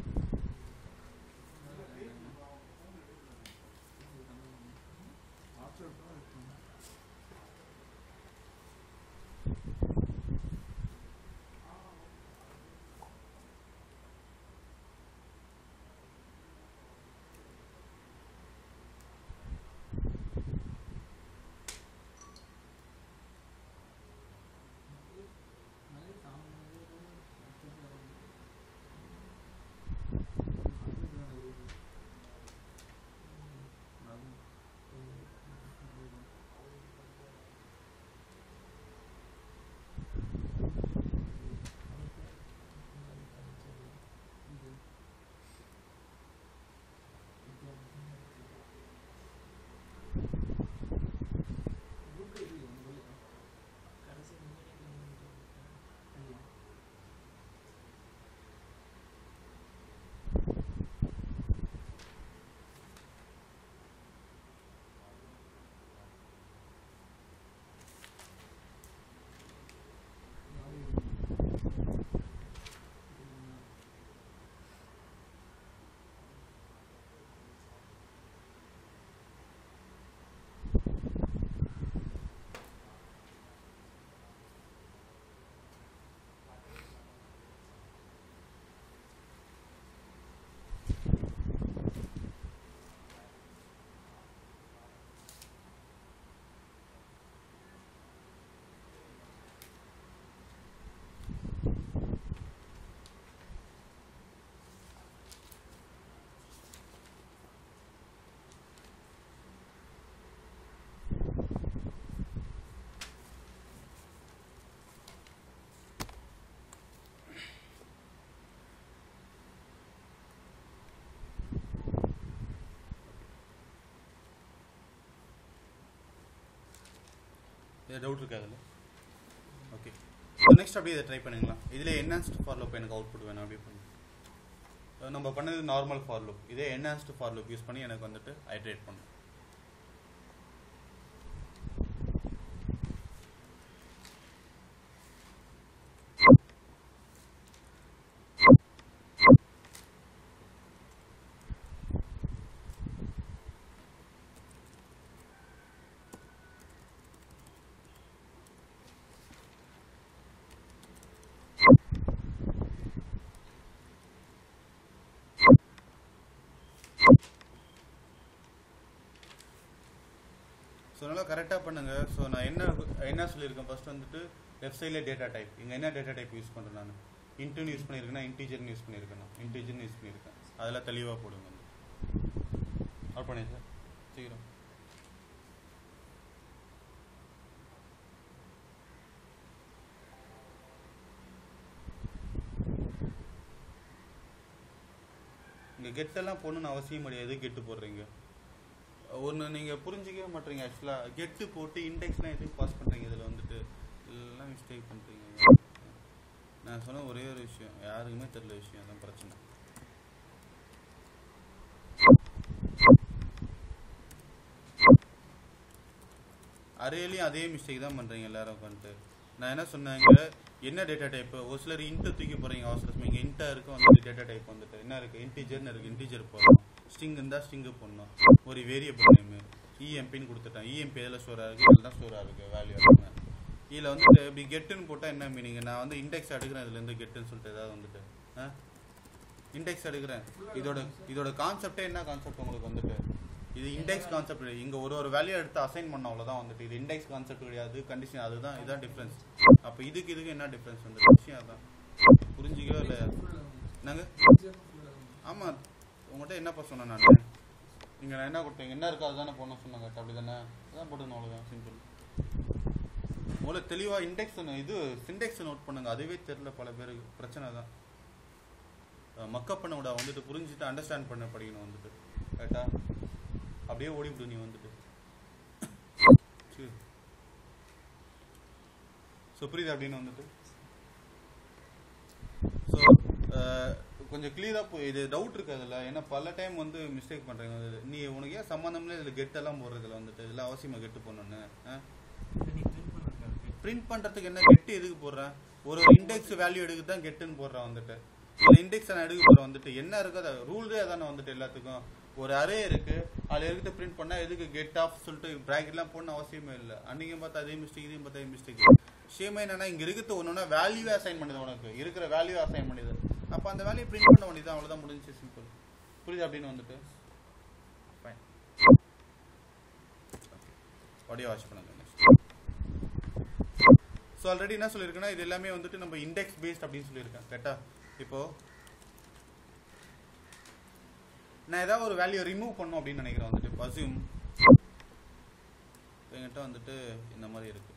ஏதாவது டவுட் இருக்கா அதில் ஓகே நெக்ஸ்ட் அப்படியே இதை ட்ரை பண்ணுங்களா இதில் என்ஹான்ஸ்டு ஃபார் லூப் எனக்கு அவுட்புட் வேணும் அப்படியே பண்ணி அஹ் நம்ம பண்ணது நார்மல் ஃபார் லூப் இதே என்ஹான்ஸ்டு ஃபார் லூப் யூஸ் பண்ணி எனக்கு வந்துட்டு ஐட்ரேட் பண்ணும் ஸோ நல்லா கரெக்டாக பண்ணுங்க ஸோ நான் என்ன என்ன சொல்லியிருக்கேன் ஃபர்ஸ்ட் வந்துட்டு லெஃப்ட் சைடில் டேட்டா டைப் இங்கே என்ன டேட்டா டைப் யூஸ் பண்ணுறேன் நான் இன்ட்டுன்னு யூஸ் பண்ணியிருக்கேன்னா இன்டீஜர்னு யூஸ் பண்ணியிருக்கேன் நான் இன்டீஜர்னு யூஸ் பண்ணியிருக்கேன் அதெல்லாம் தெளிவாக போடுங்க ஆட் பண்ணி சார் சீக்கிரம் இங்கே கெட்டெல்லாம் போடணும்னு அவசியம் கிடையாது கெட்டு போடுறீங்க ஒன்று நீங்கள் புரிஞ்சிக்கவே மாட்டீங்க ஆக்சுவலாக கெட்டு போட்டு இண்டெக்ஸ்லாம் எதுக்கு பாஸ் பண்ணுறீங்க இதில் வந்துட்டு எல்லாம் மிஸ்டேக் பண்ணுறீங்க நான் சொன்ன ஒரே ஒரு விஷயம் யாருக்குமே தெரியல விஷயம் அதான் பிரச்சனை அரேலையும் அதே மிஸ்டேக் தான் பண்ணுறீங்க எல்லாரும் உட்காந்துட்டு நான் என்ன சொன்னேங்க என்ன டேட்டா டைப் ஒரு சிலர் இன்ட்டு தூக்கி போகிறீங்க அவசரம் இங்கே இன்ட்டாக இருக்கு வந்துட்டு டேட்டா டைப் வந்துட்டு என்ன இருக்குது இன்டீஜர்னு இருக்குது இன்டீஜர் போடணும் ஸ்ட்ரிங் இருந்தால் ஸ்ட்ரிங்கு போடணும் ஒரு வேரியபிள் நேமு இஎம்பின்னு கொடுத்துட்டேன் இஎம்பி எதில் ஸ்டோர் ஆகுது இதில் தான் ஸ்டோர் ஆகுது வேல்யூ எடுத்துங்க இதில் வந்துட்டு இப்படி கெட்டுன்னு போட்டால் என்ன மீனிங் நான் வந்து இண்டெக்ஸ் எடுக்கிறேன் இதுலேருந்து கெட்டுன்னு சொல்லிட்டு ஏதாவது வந்துட்டு ஆ இண்டெக்ஸ் எடுக்கிறேன் இதோட இதோட கான்செப்டே என்ன கான்செப்ட் உங்களுக்கு வந்துட்டு இது இண்டெக்ஸ் கான்செப்ட் இங்க ஒரு ஒரு வேல்யூ எடுத்து அசைன் பண்ண அவ்வளவுதான் வந்துட்டு இது இண்டெக்ஸ் கான்செப்ட் கிடையாது கண்டிஷன் அதுதான் இதான் டிஃபரன்ஸ் அப்ப இதுக்கு இதுக்கு என்ன டிஃபரன்ஸ் வந்து விஷயம் அதான் புரிஞ்சுக்கவே இல்லை என்னங்க ஆமா உங்கள்கிட்ட என்னப்பா சொன்னேன் நான் நீங்க நான் என்ன கொடுத்தீங்க என்ன இருக்கோ அதுதானே போன சொன்னாங்க அப்படி தானே அதான் போட்டுக்கணும் அவ்வளோதான் சிம்பிள் முதல்ல தெளிவா இண்டெக்ஸ் இது சிண்டெக்ஸ் நோட் பண்ணுங்க அதுவே தெரியல பல பேருக்கு பிரச்சனை தான் மக்கப் பண்ண விட வந்துட்டு புரிஞ்சுட்டு அண்டர்ஸ்டாண்ட் பண்ண படிக்கணும் வந்துட்டு கரெக்டா அப்படியே ஓடிவிடு நீ வந்துட்டு ஸோ புரியுது அப்படின்னு வந்துட்டு ஸோ கொஞ்சம் கிளியராக இது டவுட் இருக்கு அதில் ஏன்னா பல டைம் வந்து மிஸ்டேக் பண்ணுறீங்க நீ உனக்கு ஏன் சம்மந்தம்ல இதில் கெட்டெல்லாம் போடுறதுல வந்துட்டு இதெல்லாம் அவசியமாக கெட்டு போடணுன்னு இது நீ பிரிண்ட் பண்ணிருக்காரு பிரிண்ட் பண்ணுறதுக்கு என்ன கெட்டு எதுக்கு போடுறேன் ஒரு இண்டெக்ஸ் வேல்யூ எடுக்க தான் கெட்டுன்னு போடுறேன் வந்துட்டு இந்த இண்டெக்ஸ் நான் எடுக்க போகிறேன் வந்துட்டு என்ன இருக்கு அதை ரூல்ஸே அதானே வந்துட்டு எல்லாத்துக்கும் ஒரு அரே இருக்கு அதில் இருக்கிறத பிரிண்ட் பண்ணால் எதுக்கு கெட் ஆஃப் சொல்லிட்டு ப்ராக்கெட்லாம் போடணும் அவசியமே இல்லை அன்னைக்கும் பார்த்தா அதே மிஸ்டேக் இதையும் பார்த்தா அதே மிஸ்டேக் விஷயமே என்னன்னா இங்கே இருக்கிறது ஒன்று வேல்யூ அசைன் பண்ணுது உனக்கு இருக்கிற வேல்யூ அசைன் பண்ணுது அப்போ அந்த வேல்யூ பிரிண்ட் பண்ண வேண்டியது அவ்வளோதான் முடிஞ்சு சிம்பிள் புரியுது அப்படின்னு வந்துட்டு ஃபைன் ஆடியோ வாட்ச் பண்ணுங்க next. ஸோ ஆல்ரெடி என்ன சொல்லியிருக்கேன்னா இது எல்லாமே வந்துட்டு நம்ம இண்டெக்ஸ் பேஸ்ட் அப்படின்னு சொல்லியிருக்கேன் கரெக்டா இப்போ நான் ஏதாவது ஒரு வேல்யூ ரிமூவ் பண்ணும் அப்படின்னு நினைக்கிறேன் வந்துட்டு பசியும் என்கிட்ட வந்துட்டு இந்த மாதிரி இருக்கு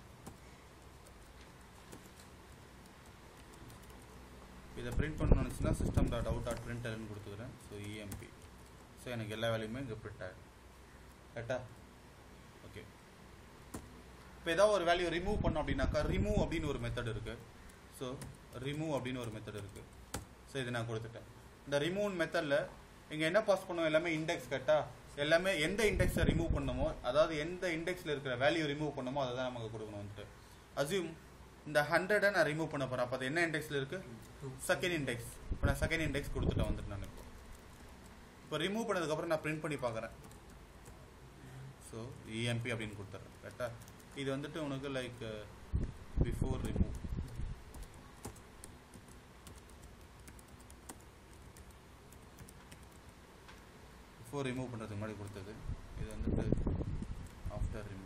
இதை பிரிண்ட் பண்ணணும்னு நினச்சுன்னா system dot out dot print கொடுத்துக்கிறேன் ஸோ இஎம்பி ஸோ எனக்கு எல்லா வேலையுமே இங்கே பிரிண்ட் ஆகிடும் கரெக்டா ஓகே இப்போ ஏதாவது ஒரு வேல்யூ ரிமூவ் பண்ணோம் அப்படின்னாக்கா ரிமூவ் அப்படின்னு ஒரு மெத்தட் இருக்கு ஸோ ரிமூவ் அப்படின்னு ஒரு மெத்தட் இருக்கு ஸோ இது நான் கொடுத்துட்டேன் இந்த ரிமூவ் மெத்தடில் இங்கே என்ன பாஸ் பண்ணுவோம் எல்லாமே இண்டெக்ஸ் கரெக்டா எல்லாமே எந்த இண்டெக்ஸை ரிமூவ் பண்ணணுமோ அதாவது எந்த இண்டெக்ஸில் இருக்கிற வேல்யூ ரிமூவ் பண்ணணுமோ அதை தான் நமக்கு கொடுக்கணும் வந்துட்டு அசியூம் இந்த ஹண்ட்ரடை நான் ரிமூவ் பண்ண போகிறேன் அப்போ அது என்ன இண்டெக்ஸில் இருக்கு செகண்ட் இண்டெக்ஸ் இப்போ நான் செகண்ட் இண்டெக்ஸ் கொடுத்துட்டேன் வந்துட்டு நான் இப்போ இப்போ ரிமூவ் பண்ணதுக்கப்புறம் நான் பிரிண்ட் பண்ணி பார்க்குறேன் ஸோ இஎம்பி அப்படின்னு கொடுத்துட்றேன் கரெக்டா இது வந்துட்டு உனக்கு like before remove before remove பண்ணுறதுக்கு முன்னாடி கொடுத்தது இது வந்துட்டு ஆஃப்டர் ரிமூவ்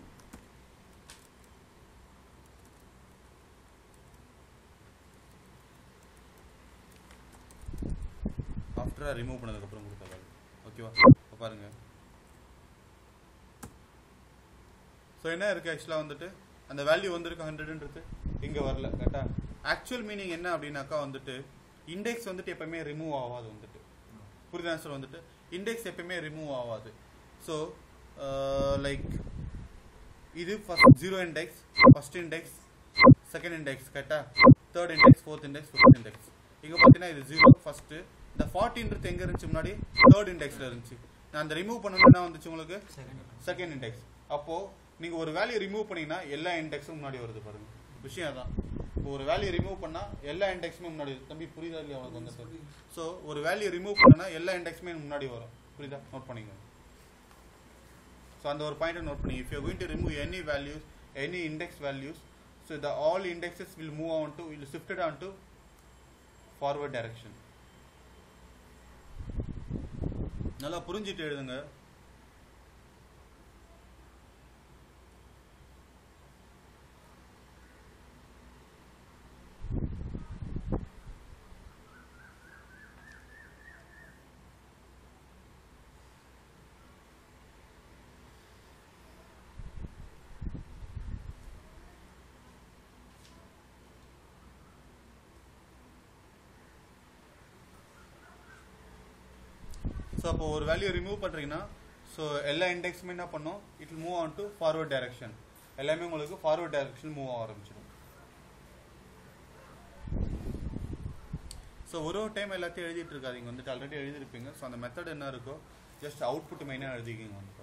ஆஃப்டராக ரிமூவ் பண்ணதுக்கப்புறம் கொடுத்த வேல்யூ ஓகேவா இப்போ பாருங்க ஸோ என்ன இருக்குது ஆக்சுவலாக வந்துட்டு அந்த வேல்யூ வந்திருக்கு ஹண்ட்ரட்ன்றது இங்கே வரல கரெக்டா ஆக்சுவல் மீனிங் என்ன அப்படின்னாக்கா வந்துட்டு இண்டெக்ஸ் வந்துட்டு எப்பவுமே ரிமூவ் ஆகாது வந்துட்டு புரியுதா சார் வந்துட்டு இண்டெக்ஸ் எப்பயுமே ரிமூவ் ஆகாது ஸோ லைக் இது first zero index first index second index கரெக்டா third index fourth index fifth index இங்கே பார்த்தீங்கன்னா இது ஜீரோ ஃபர்ஸ்ட் இந்த ஃபார்ட்டின்றது எங்கே இருந்துச்சு முன்னாடி தேர்ட் இண்டெக்ஸில் இருந்துச்சு நான் அந்த ரிமூவ் பண்ணணும் என்ன வந்துச்சு உங்களுக்கு செகண்ட் இண்டெக்ஸ் அப்போ நீங்க ஒரு வேல்யூ ரிமூவ் பண்ணீங்கன்னா எல்லா இண்டெக்ஸும் முன்னாடி வருது பாருங்க விஷயம் அதான் இப்போ ஒரு வேல்யூ ரிமூவ் பண்ணா எல்லா இண்டெக்ஸுமே முன்னாடி வருது தம்பி புரியுதா இல்லையா உனக்கு வந்துட்டு ஸோ ஒரு வேல்யூ ரிமூவ் பண்ணனா எல்லா இண்டெக்ஸுமே முன்னாடி வரும் புரியுதா நோட் பண்ணிங்க ஸோ அந்த ஒரு பாயிண்ட் நோட் பண்ணி if you going to remove any values any index values so the all indexes will move on to will shifted on to forward direction நல்லா புரிஞ்சுட்டு எழுதுங்க ஸோ அப்போ ஒரு வேல்யூ ரிமூவ் பண்ணுறீங்கன்னா ஸோ எல்லா இண்டெக்ஸுமே என்ன பண்ணும் it will move on to forward direction எல்லாமே உங்களுக்கு ஃபார்வர்ட் டைரக்ஷன் மூவ் ஆக ஆரம்பிச்சிடும் ஸோ ஒரு ஒரு டைம் எல்லாத்தையும் எழுதிட்டு இருக்காதீங்க வந்துட்டு ஆல்ரெடி எழுதிருப்பீங்க ஸோ அந்த மெத்தட் என்ன இருக்கோ ஜஸ்ட் அவுட்புட் மெயினாக எழுதிக்கிங்க வந்துட்டு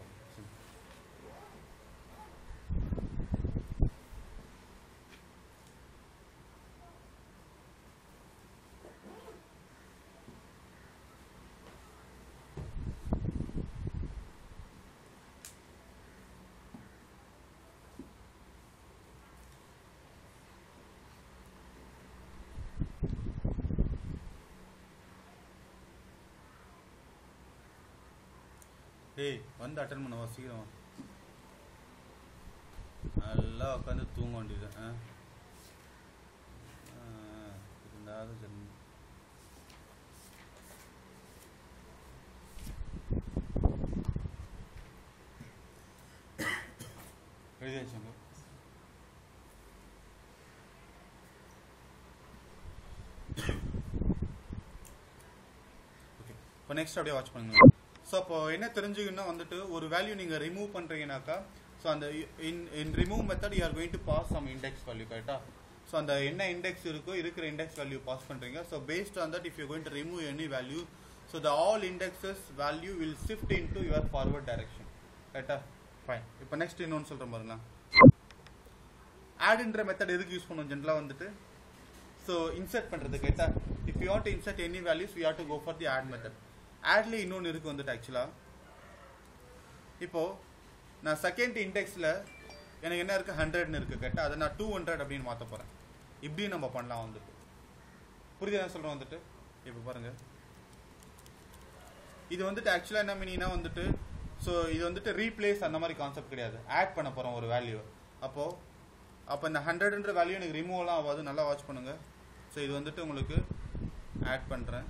டேய் வந்து அட்டன் பண்ணவா சீக்கிரம் நல்லா உட்காந்து தூங்க வேண்டியது ஆ ஆ, இருந்தாலும் சரி எழுதியாச்சுங்க ஓகே இப்போ நெக்ஸ்ட் அப்படியே வாட்ச் பண்ணுங்க ஸோ அப்போ என்ன தெரிஞ்சுக்கணும்னா வந்துட்டு ஒரு வேல்யூ நீங்கள் ரிமூவ் பண்ணுறீங்கனாக்கா ஸோ அந்த in in remove method you are going to pass some index value கரெக்டா ஸோ அந்த என்ன இண்டெக்ஸ் இருக்கோ இருக்கிற இண்டெக்ஸ் வேல்யூ பாஸ் பண்ணுறீங்க so based on that if you going to remove any value so the all indexes value will shift in to your forward direction கரெக்டா fine இப்போ next இன்னொன்று சொல்கிறேன் பாருங்களா ஆட்ன்ற மெத்தட் எதுக்கு யூஸ் பண்ணுவோம் ஜென்ரலாக வந்துட்டு ஸோ இன்சர்ட் பண்ணுறது கேட்டா if you want to insert any values you have to go for the add method ஆட்ல இன்னொன்று இருக்கு வந்துட்டு ஆக்சுவலாக இப்போ நான் செகண்ட் இண்டெக்ஸில் எனக்கு என்ன இருக்கு ஹண்ட்ரட்னு இருக்கு கேட்டா அதை நான் டூ ஹண்ட்ரட் அப்படின்னு மாற்ற போகிறேன் இப்படி நம்ம பண்ணலாம் வந்துட்டு புரியுது என்ன சொல்கிறோம் வந்துட்டு இப்போ பாருங்க இது வந்துட்டு ஆக்சுவலாக என்ன மீனிங்னா வந்துட்டு ஸோ இது வந்துட்டு ரீப்ளேஸ் அந்த மாதிரி கான்செப்ட் கிடையாது ஆட் பண்ண போகிறோம் ஒரு வேல்யூ அப்போது அப்போ இந்த ஹண்ட்ரட்ன்ற வேல்யூ எனக்கு ரிமூவெலாம் ஆகாது நல்லா வாட்ச் பண்ணுங்க ஸோ இது வந்துட்டு உங்களுக்கு ஆட் பண்ணுறேன்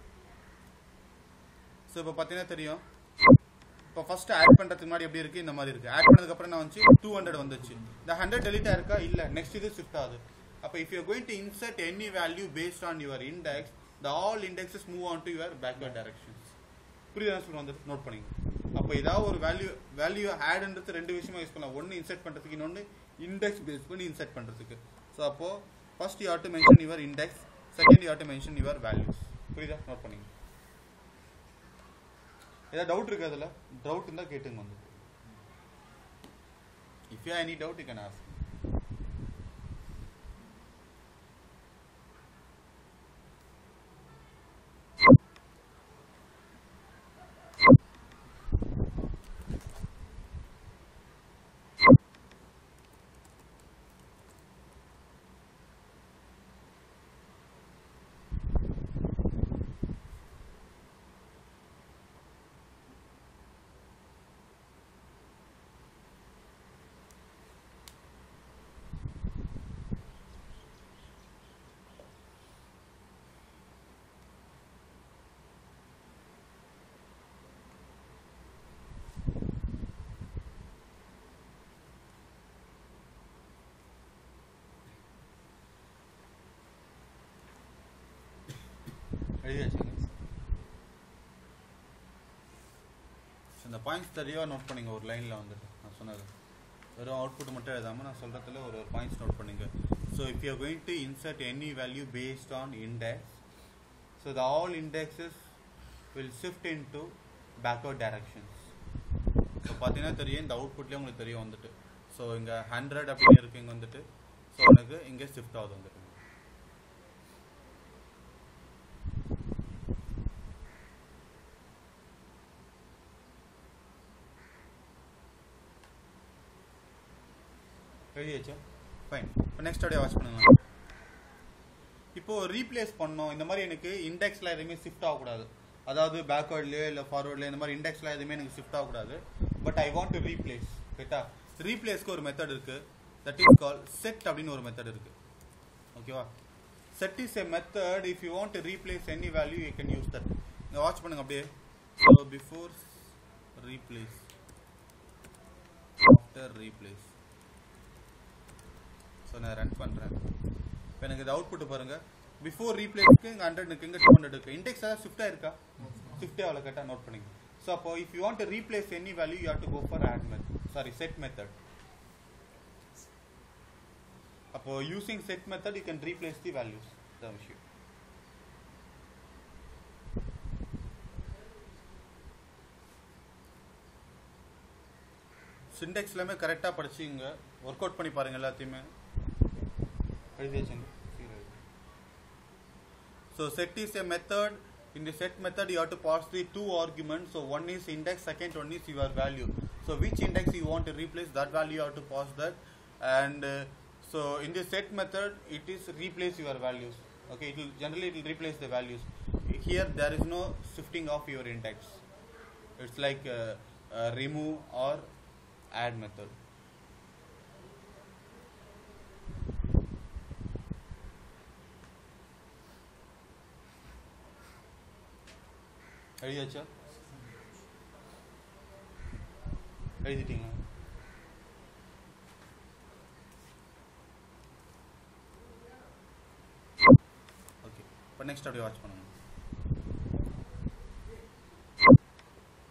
ஸோ இப்போ பார்த்தீங்கன்னா தெரியும் இப்போ ஃபர்ஸ்ட் ஆட் பண்ணுறதுக்கு முன்னாடி எப்படி இருக்கு இந்த மாதிரி இருக்கு ஆட் பண்ணதுக்கப்புறம் நான் வந்து டூ ஹண்ட்ரட் வந்துச்சு இந்த ஹண்ட்ரட் டெலிட் ஆயிருக்கா இல்லை நெக்ஸ்ட் இது ஷிஃப்ட் ஆகுது அப்போ if you going to insert any value based on your index the all indexes move on to your backward directions புரியுதா சொல்ல வந்து நோட் பண்ணிங்க அப்போ ஏதாவது ஒரு வேல்யூ வேல்யூ ஆட்ன்றது ரெண்டு விஷயமா யூஸ் பண்ணலாம் ஒன்று இன்சர்ட் பண்ணுறதுக்கு இன்னொன்று இண்டெக்ஸ் பேஸ் பண்ணி இன்சர்ட் பண்ணுறதுக்கு ஸோ அப்போ first you have to mention your index second you have to mention your values புரியுதா நோட் பண்ணிங்க ஏதாவது டவுட் இருக்கு அதில் டவுட் இருந்தால் கேட்டுங்க வந்து if you any doubt you can ask எழுதி வச்சுங்க So, இந்த பாயிண்ட்ஸ் தெளிவாக நோட் பண்ணிங்க ஒரு லைனில் வந்துட்டு நான் சொன்னது வெறும் அவுட்புட் மட்டும் எழுதாமல் நான் சொல்கிறதுல ஒரு ஒரு பாயிண்ட்ஸ் நோட் பண்ணுங்க so if you going to insert any value based on index so the all indexes will shift in to backward directions so பார்த்தீங்கன்னா தெரியும் இந்த அவுட்புட்லேயே உங்களுக்கு தெரியும் வந்துட்டு ஸோ இங்கே ஹண்ட்ரட் அப்படின்னு இருக்கு இங்கே வந்துட்டு ஸோ எனக்கு இங்கே ஷிஃப்ட் ஆகுது வந்துட்டு எழுதியாச்சா ஃபைன் இப்போ நெக்ஸ்ட் அப்படியே வாட்ச் பண்ணுங்க இப்போ ரீப்ளேஸ் பண்ணோம் இந்த மாதிரி எனக்கு இண்டெக்ஸில் எதுவுமே ஷிஃப்ட் ஆகக்கூடாது அதாவது பேக்வேர்ட்லேயோ இல்லை ஃபார்வர்ட்லேயோ இந்த மாதிரி இண்டெக்ஸில் எதுவுமே எனக்கு ஷிஃப்ட் ஆகக்கூடாது but I want to replace ரைட்டா ரீப்ளேஸ்க்கு ஒரு மெத்தட் இருக்கு தட் இஸ் கால் செட் அப்படின்னு ஒரு மெத்தட் இருக்கு ஓகேவா set is a method if you want to replace any value you can use that இங்கே வாட்ச் பண்ணுங்க அப்படியே so before replace after replace so நான் ரன் பண்ணுறேன் இப்போ எனக்கு இது அவுட்புட் பாருங்க பிஃபோர் ரீப்ளேஸ்க்கு இங்கே ஹண்ட்ரட் இருக்கு இங்கே டூ ஹண்ட்ரட் இருக்கு இண்டெக்ஸ் ஏதாவது ஷிஃப்ட் ஆயிருக்கா ஷிஃப்டே அவ்வளோ கரெக்டாக நோட் பண்ணிங்க ஸோ அப்போ if you want to replace any value you have to go for add method sorry set method அப்போ using set method you can replace the values the விஷயம் சிண்டெக்ஸ் எல்லாமே கரெக்டாக படிச்சுங்க ஒர்க் அவுட் பண்ணி பாருங்க எல்லாத்தையுமே எழுதி வச்சுங்க so set is a method in the set method you have to pass the two arguments so one is index second one is your value so which index you want to replace that value you have to pass that and uh, so in the set method it is replace your values okay it will generally it will replace the values here there is no shifting of your index it's like uh, uh, remove or add method எழுதியாச்சா எழுதிட்டீங்க okay இப்போ next அப்படியே watch பண்ணுங்க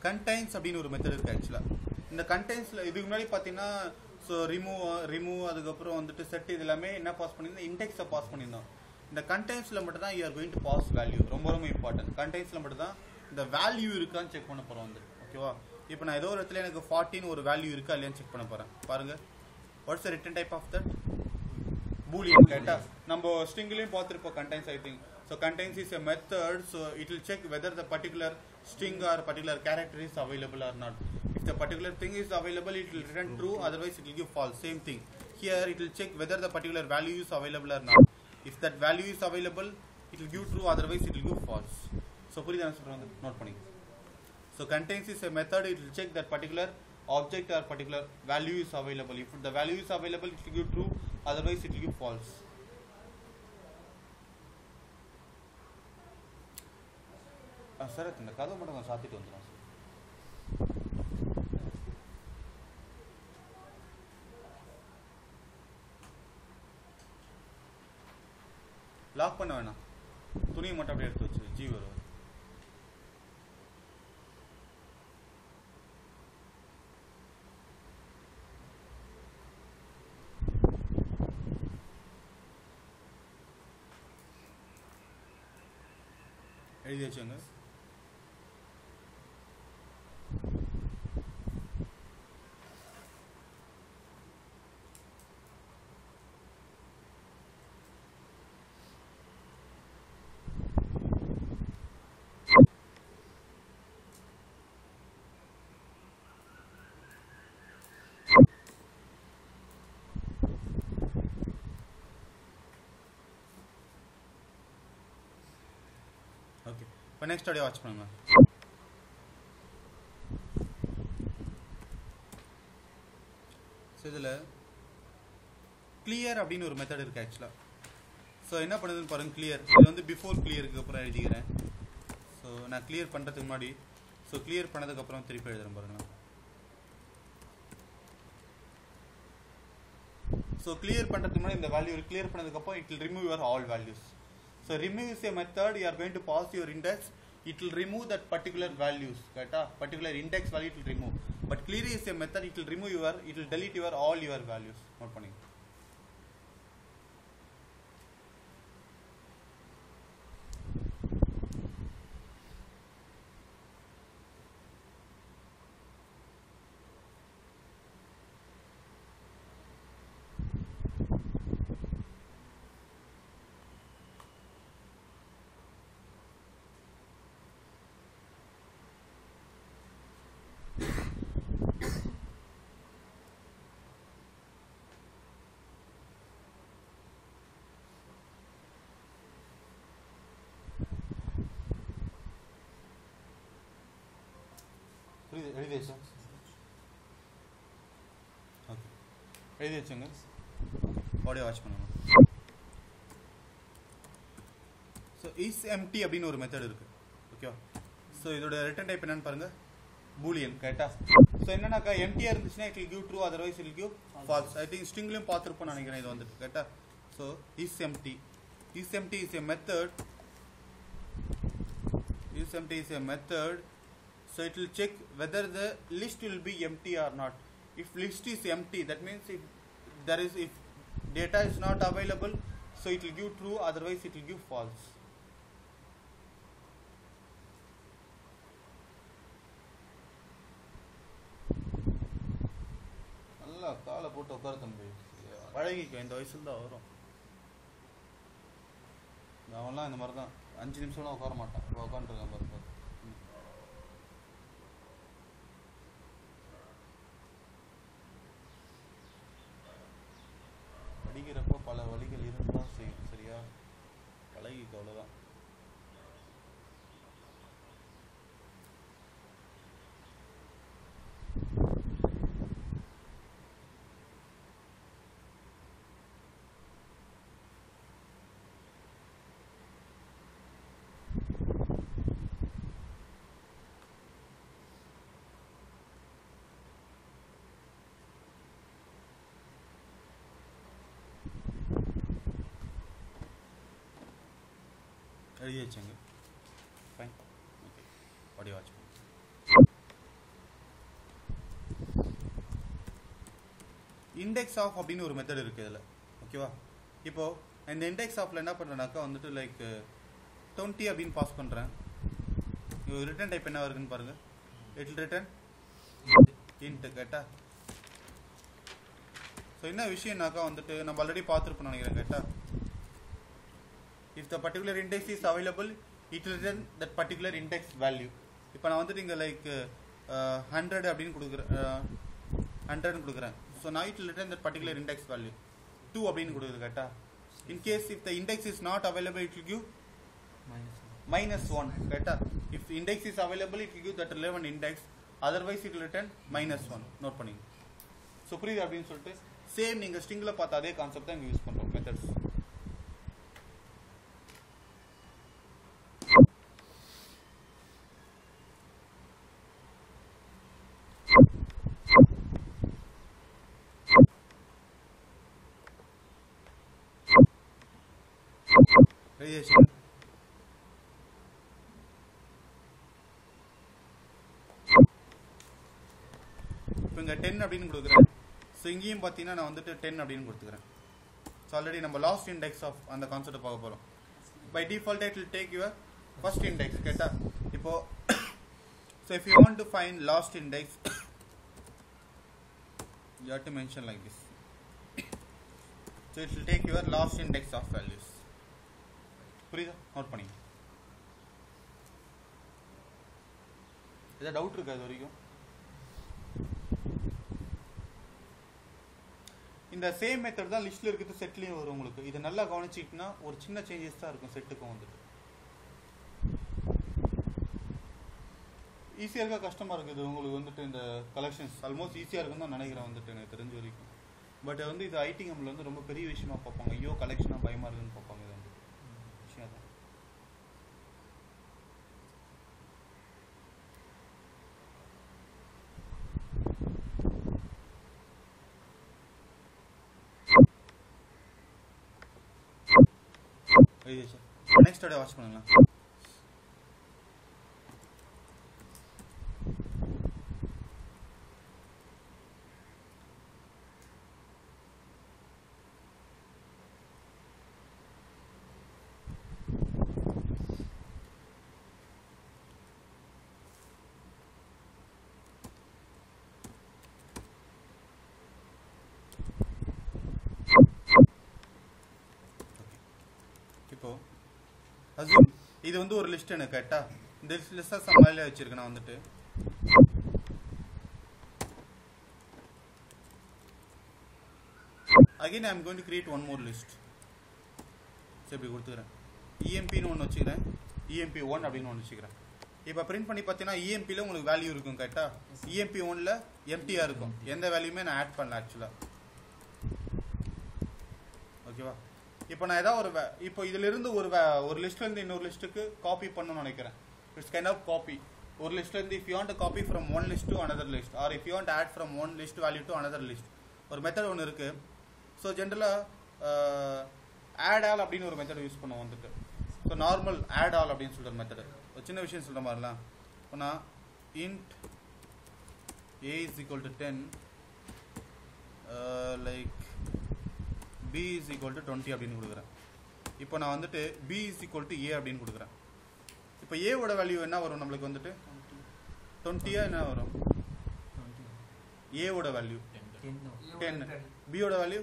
contains அப்படின்னு ஒரு method இருக்குது ஆக்சுவலாக இந்த கண்டைன்ஸில் இதுக்கு முன்னாடி பார்த்தீங்கன்னா ஸோ ரிமூவ் ரிமூவ் அதுக்கப்புறம் வந்துட்டு செட் இது எல்லாமே என்ன பாஸ் பண்ணியிருந்தோம் இண்டெக்ஸை பாஸ் பண்ணியிருந்தோம் இந்த கண்டைன்ஸில் மட்டும் தான் you're going to pass value ரொம்ப ரொம்ப இம்பார்ட்டன்ட் கண்டைன்ஸில் மட்டும் தான் இந்த வேல்யூ இருக்கான்னு செக் பண்ண போகிறோம் வந்து ஓகேவா இப்போ நான் ஏதோ ஒரு இடத்துல எனக்கு ஃபார்ட்டின்னு ஒரு வேல்யூ இருக்கா இல்லையான்னு செக் பண்ண போகிறேன் பாருங்க what's return type of that boolean கேட்டா நம்ம ஸ்ட்ரிங்லையும் பார்த்துருப்போம் contains I think so contains is a method so it will check whether the particular string or particular character is available or not if the particular thing is available it will return true otherwise it will give false same thing here it will check whether the particular value is available or not if that value is available it will give true otherwise it will give false so புரியுது என்ன சொல்கிறாங்க note பண்ணிங்க So contains is a method, it will check that particular object or particular value is available. If the value is available, it will give true, otherwise it will give false. Sir இந்த கதை மட்டும் கொஞ்சம் சாத்திட்டு வந்துடும் sir lock பண்ண வேணாம் துணியை மட்டும் அப்படியே எடுத்து வச்சு ஜி வரும் எழுதி வச்சுங்க ஓகே இப்போ நெக்ஸ்ட் ஆடியோ வாட்ச் பண்ணுங்க ஸோ இதில் கிளியர் அப்படின்னு ஒரு மெத்தட் இருக்குது ஆக்சுவலாக ஸோ என்ன பண்ணுதுன்னு பாருங்க கிளியர் இது வந்து பிஃபோர் கிளியருக்கு அப்புறம் எழுதிக்கிறேன் ஸோ நான் கிளியர் பண்ணுறதுக்கு முன்னாடி ஸோ கிளியர் பண்ணதுக்கப்புறம் திருப்பி எழுதுறேன் பாருங்க ஸோ கிளியர் பண்ணுறதுக்கு முன்னாடி இந்த வேல்யூ கிளியர் பண்ணதுக்கப்புறம் it will remove your all values So remove is a method you are going to pass your index. It will remove that particular values. Correct? Particular index value it will remove. But clear is a method. It will remove your. It will delete your all your values. Note பண்ணி புரியுது எழுதி வச்சா okay எழுதி வச்சுங்க audio watch பண்ணுங்க so is empty அப்படின்னு ஒரு method இருக்கு ஓகேவா ஸோ இதோட ரிட்டன் டைப் என்னன்னு பாருங்க பூலியன் கரெக்டா ஸோ என்னன்னாக்கா எம்டியா இருந்துச்சுன்னா it will give true otherwise it'll give false I think ஸ்ட்ரிங்லையும் பார்த்துருப்போம் நினைக்கிறேன் இது வந்துட்டு கரெக்டா so is empty is empty is a method is empty is a method so it will check whether the list will be empty or not if list is empty that means if there is if data is not available so it will give true otherwise it will give false நல்லா காலை போட்டு உட்கார தம்பி பழகிக்கும் இந்த வயசுல தான் வரும் அவன்லாம் இந்த மாதிரி தான் அஞ்சு நிமிஷம்லாம் உட்கார மாட்டான் இப்போ உட்காந்துருக்கான் பாருங்க படிக்கிறப்போ பல வழிகள் இருந்தால் செய்யும் சரியா பழகிக்க அவ்வளோதான் எழுதி வச்சுங்க fine okay audio watch index of அப்படின்னு ஒரு மெத்தட் இருக்குது இதில் ஓகேவா இப்போ இந்த இண்டெக்ஸ் ஆஃப்ல என்ன பண்ணுறேனாக்கா வந்துட்டு லைக் டுவெண்ட்டி அப்படின்னு பாஸ் பண்ணுறேன் ரிட்டர்ன் டைப் என்ன இருக்குன்னு பாருங்க இட் ரிட்டர்ன் இன்ட்டு கேட்டா ஸோ என்ன விஷயம்னாக்கா வந்துட்டு நம்ம ஆல்ரெடி பார்த்துருப்போம் நினைக்கிறேன் கேட்டா if the particular index is available it return that particular index value இப்போ நான் வந்துட்டு இங்கே லைக் ஹண்ட்ரட் அப்படின்னு கொடுக்குறேன் ஹண்ட்ரட்னு கொடுக்குறேன் ஸோ நான் it return that particular index value two அப்படின்னு கொடுக்குது கேட்டா in case if the index is not available it give minus 1 கேட்டா if index is available it will give that relevant index otherwise it will return minus 1 note பண்ணிங்க so புரியுது அப்படின்னு சொல்லிட்டு same நீங்கள் ஸ்ட்ரிங்கில் பார்த்த அதே கான்செப்ட் தான் இங்கே யூஸ் பண்ணுறோம் மெத்தட்ஸ் Radiation. இப்போ இங்கே டென் அப்படின்னு கொடுக்குறேன் ஸோ இங்கேயும் பார்த்தீங்கன்னா நான் வந்துட்டு டென் அப்படின்னு கொடுத்துக்கிறேன் ஸோ ஆல்ரெடி நம்ம லாஸ்ட் இண்டெக்ஸ் ஆஃப் அந்த கான்செப்ட் பார்க்க போகிறோம் by default it will take your first index கேட்டா இப்போ so if you want to find last index you have to mention like this so it will take your last index of values புரியுதா note பண்ணிங்க ஏதாவது doubt இருக்கா இது வரைக்கும் இந்த same method தான் லிஸ்ட்ல இருக்கிறது செட்லயும் வரும் உங்களுக்கு இதை நல்லா கவனிச்சிட்டுனா ஒரு சின்ன சேஞ்சஸ் தான் இருக்கும் செட்டுக்கும் வந்துட்டு ஈஸியாக இருக்கா கஷ்டமா இருக்குது உங்களுக்கு வந்துட்டு இந்த கலெக்ஷன்ஸ் ஆல்மோஸ்ட் ஈஸியாக இருக்குன்னு தான் நினைக்கிறேன் வந்துட்டு எனக்கு தெரிஞ்ச வரைக்கும் பட் வந்து இது ஐடி கம்பெனியில் வந்து ரொம்ப பெரிய விஷயமா பார்ப்பாங்க ஐயோ கலெக்ஷனாக பயமா இருக்குன்னு பார்ப்பாங்க இது வந்து விஷயம் தான் நெக்ஸ்ட் டே வாட்ச் பண்ணுங்களா இப்போ அசூம் இது வந்து ஒரு லிஸ்ட் எனக்கு கேட்டா இந்த லிஸ்ட் சமாளில வச்சிருக்கேன் நான் வந்துட்டு again I am going to create one more list சரி இப்படி கொடுத்துக்கிறேன் இஎம்பின்னு ஒன்று வச்சுக்கிறேன் இஎம்பி ஒன் அப்படின்னு ஒன்று வச்சுக்கிறேன் இப்போ பிரிண்ட் பண்ணி பார்த்தீங்கன்னா இஎம்பியில் உங்களுக்கு வேல்யூ இருக்கும் கரெக்டா இஎம்பி ஒன்ல எம்டியாக இருக்கும் எந்த வேல்யூமே நான் ஆட் பண்ணல ஆக்சுவலாக ஓகேவா இப்போ நான் ஏதாவது ஒரு வே- இப்போ இதுல இருந்து ஒரு வே- ஒரு லிஸ்ட்ல இருந்து இன்னொரு லிஸ்ட்டுக்கு காப்பி பண்ணணும்னு நினைக்கிறேன் இட்ஸ் கைண்ட் ஆஃப் காப்பி ஒரு லிஸ்ட்ல இருந்து if you want copy from one list to another list or if you want add from one list value to another list ஒரு மெத்தட் ஒன்று இருக்கு ஸோ ஜென்ரலாக ஆட் ஆல் அப்படின்னு ஒரு மெத்தட் யூஸ் பண்ணுவோம் வந்துட்டு ஸோ நார்மல் ஆட் ஆல் அப்படின்னு சொல்ற மெத்தட் ஒரு சின்ன விஷயம் சொல்ற மாதிரிலாம் இப்போ நான் int a is equal to ten like b is equal to twenty அப்படின்னு கொடுக்குறேன் இப்போ நான் வந்துட்டு b is equal to a அப்படின்னு கொடுக்குறேன் இப்போ ஏவோட வேல்யூ என்ன வரும் நம்மளுக்கு வந்துட்டு டுவெண்ட்டியா என்ன வரும் ஏவோட வேல்யூ டென் பியோட வேல்யூ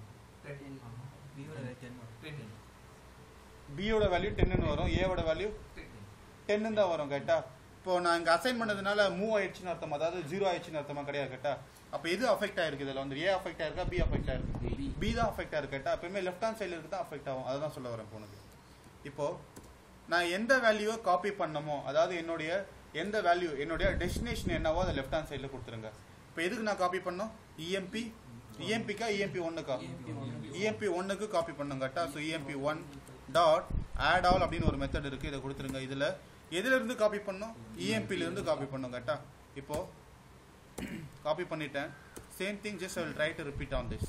பியோட வேல்யூ டென்னு வரும் ஏவோட வேல்யூ டென்னு தான் வரும் கரெக்டா இப்போ நான் இங்க அசைன் பண்ணதுனால மூவ் ஆயிடுச்சுன்னு அர்த்தம் அதாவது ஜீரோ ஆயிடுச்சுன்னு அர்த்தமா கிடையாது கரெக்டா அப்போ எது அஃபெக்ட் ஆயிருக்கு இதில் வந்து ஏ அஃபெக்ட் ஆயிருக்கா பி அஃபெக்ட் ஆயிருக்கு பி தான் அஃபெக்ட் ஆயிருக்கு கரெக்டா எப்பயுமே லெஃப்ட் ஹேண்ட் சைடில் இருக்கு தான் அஃபெக்ட் ஆகும் அதை தான் சொல்ல வரேன் இப்போ உனக்கு இப்போ நான் எந்த வேல்யூவை காப்பி பண்ணமோ அதாவது என்னுடைய எந்த வேல்யூ என்னுடைய டெஸ்டினேஷன் என்னவோ அதை லெஃப்ட் ஹேண்ட் சைடில் கொடுத்துருங்க இப்போ எதுக்கு நான் காப்பி பண்ணோம் இஎம்பி இஎம்பிக்கா இஎம்பி ஒன்னுக்கா இஎம்பி ஒன்னுக்கு காப்பி பண்ணுங்க கரெக்டா so EMP one dot add all அப்படின்னு ஒரு மெத்தட் இருக்கு இதை கொடுத்துருங்க இதுல எதுல இருந்து காப்பி பண்ணோம் இஎம்பில இருந்து காப்பி பண்ணோம் கரெக்டா இப்போ காப்பி பண்ணிட்டேன் same thing just I will try to repeat on this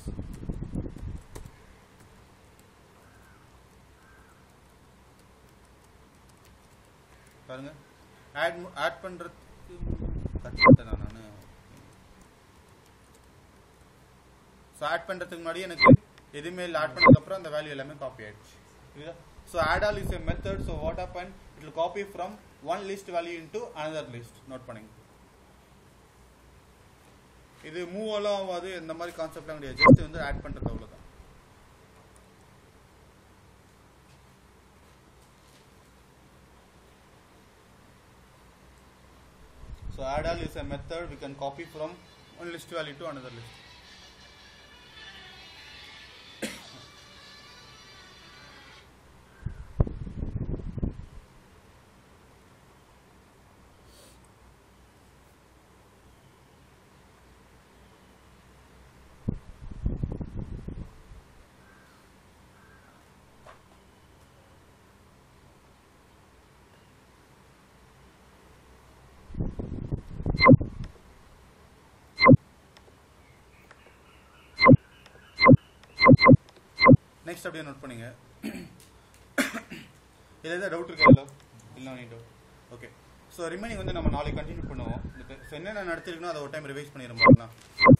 பாருங்க ஆட் ஆட் பண்றதுக்கு கற்றுக்கிட்டேன் நான் ஸோ ஆட் பண்ணுறதுக்கு முன்னாடி எனக்கு எதுவுமே இல்லை ஆட் பண்ணதுக்கப்புறம் அந்த வேல்யூ எல்லாமே காப்பி ஆயிடுச்சு புரியுதா so add all is a method so what happen it will copy from one list value into another list note பண்ணுங்க இது மூவ் எல்லாம் ஆகாது இந்த மாதிரி கான்செப்ட்லாம் கிடையாது ஜஸ்ட் வந்து ஆட் பண்ணுறது அவ்வளோதான் So add all is a method we can copy from one list value to another list. Next அப்படியே நோட் பண்ணுங்க இதில் எதாவது டவுட் இருக்கா இல்லை இல்லை நீ டவுட் ஓகே ஸோ ரிமைனிங் வந்து நம்ம நாளைக்கு கண்டினியூ பண்ணுவோம் ஸோ என்னென்ன நடத்திருக்கணும் அதை ஒரு டைம் ரிவைஸ் பண்ணிடுறோம் பார்க்கலாம்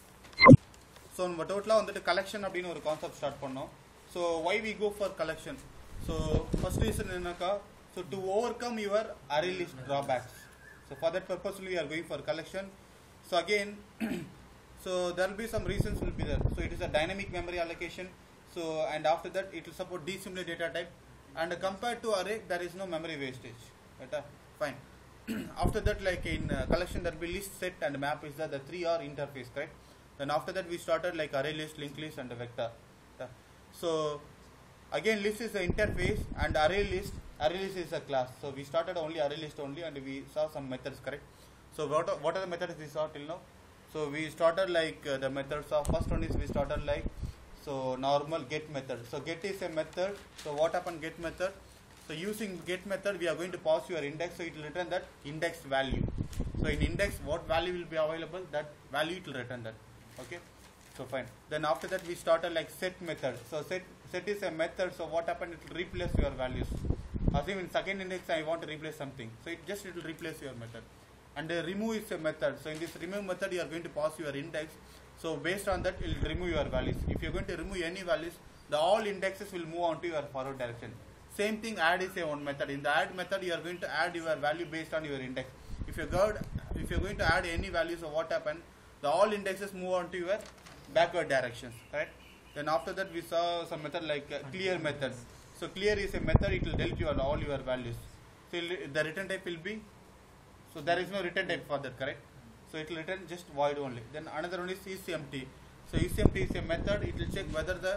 ஸோ நம்ம டோட்டலாக வந்துட்டு கலெக்ஷன் அப்படின்னு ஒரு கான்செப்ட் ஸ்டார்ட் பண்ணோம் so why we go for collection so first reason என்னக்கா so to overcome your array list drawbacks so for that purpose we are going for collection so again so there will be some reasons will be there so it is a dynamic memory allocation so and after that it will support d-similar data type and compared to array there is no memory wastage better fine after that like in uh, collection there will be list set and map is that the three are interface correct then after that we started like array list linked list and a vector Yeah. so again list is the interface and array list array list is a class so we started only array list only and we saw some methods correct so what are, what are the methods we saw till now so we started like uh, the methods of first one is we started like so normal get method so get is a method so what happened get method so using get method we are going to pass your index so it will return that index value so in index what value will be available that value it will return that okay so fine then after that we started like set method so set set is a method so what happened it will replace your values assume in second index i want to replace something so it just it will replace your method and uh, remove is a method so in this remove method you are going to pass your index so based on that it will remove your values if you are going to remove any values the all indexes will move on to your forward direction same thing add is a one method in the add method you are going to add your value based on your index if you go if you are going to add any values of what happened the all indexes move on to your backward directions correct then after that we saw some method like uh, clear method so clear is a method it will delete you all, all your values so it- the return type will be so there is no return type for that correct so it will return just void only then another one is empty so empty is a method it will check whether the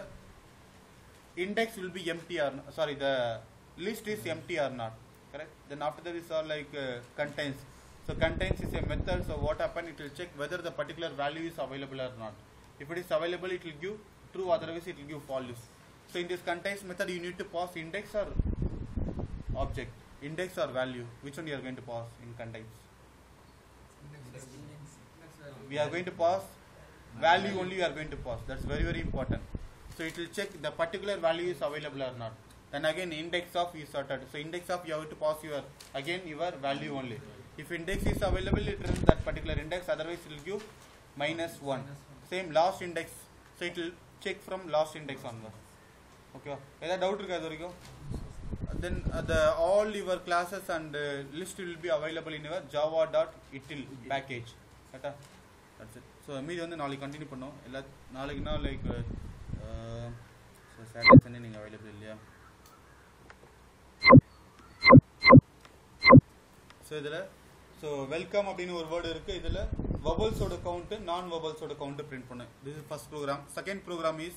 index will be empty or not, sorry the list is empty or not correct then after that is all like uh, contains so contains is a method so what happen it will check whether the particular value is available or not if it is available it will give true otherwise it will give false so in this contains method you need to pass index or object index or value which one you are going to pass in contains we are going to pass value only we are going to pass that's very very important so it will check the particular value is available or not then again index of is sorted so index of you have to pass your again your value only if index is available it returns that particular index otherwise it will give minus 1 same last index so it will check from last index onward okay ஏதாவது doubt இருக்கா இது வரைக்கும் then uh, the all your classes and uh, list will be available in your java dot itil package கரெக்டா that's it so மீதி வந்து நாளைக்கு continue பண்ணோம் எல்லா நாளைக்குனா லைக் ஸோ சாட்டர்டே சண்டே நீங்கள் அவைலபிள் இல்லையா ஸோ இதில் ஸோ வெல்கம் அப்படின்னு ஒரு வேர்டு இருக்குது இதில் வபல்ஸோட கவுண்ட்டு நான் வபல்ஸோட கவுண்ட்டு பிரிண்ட் பண்ணேன் this is first program second program is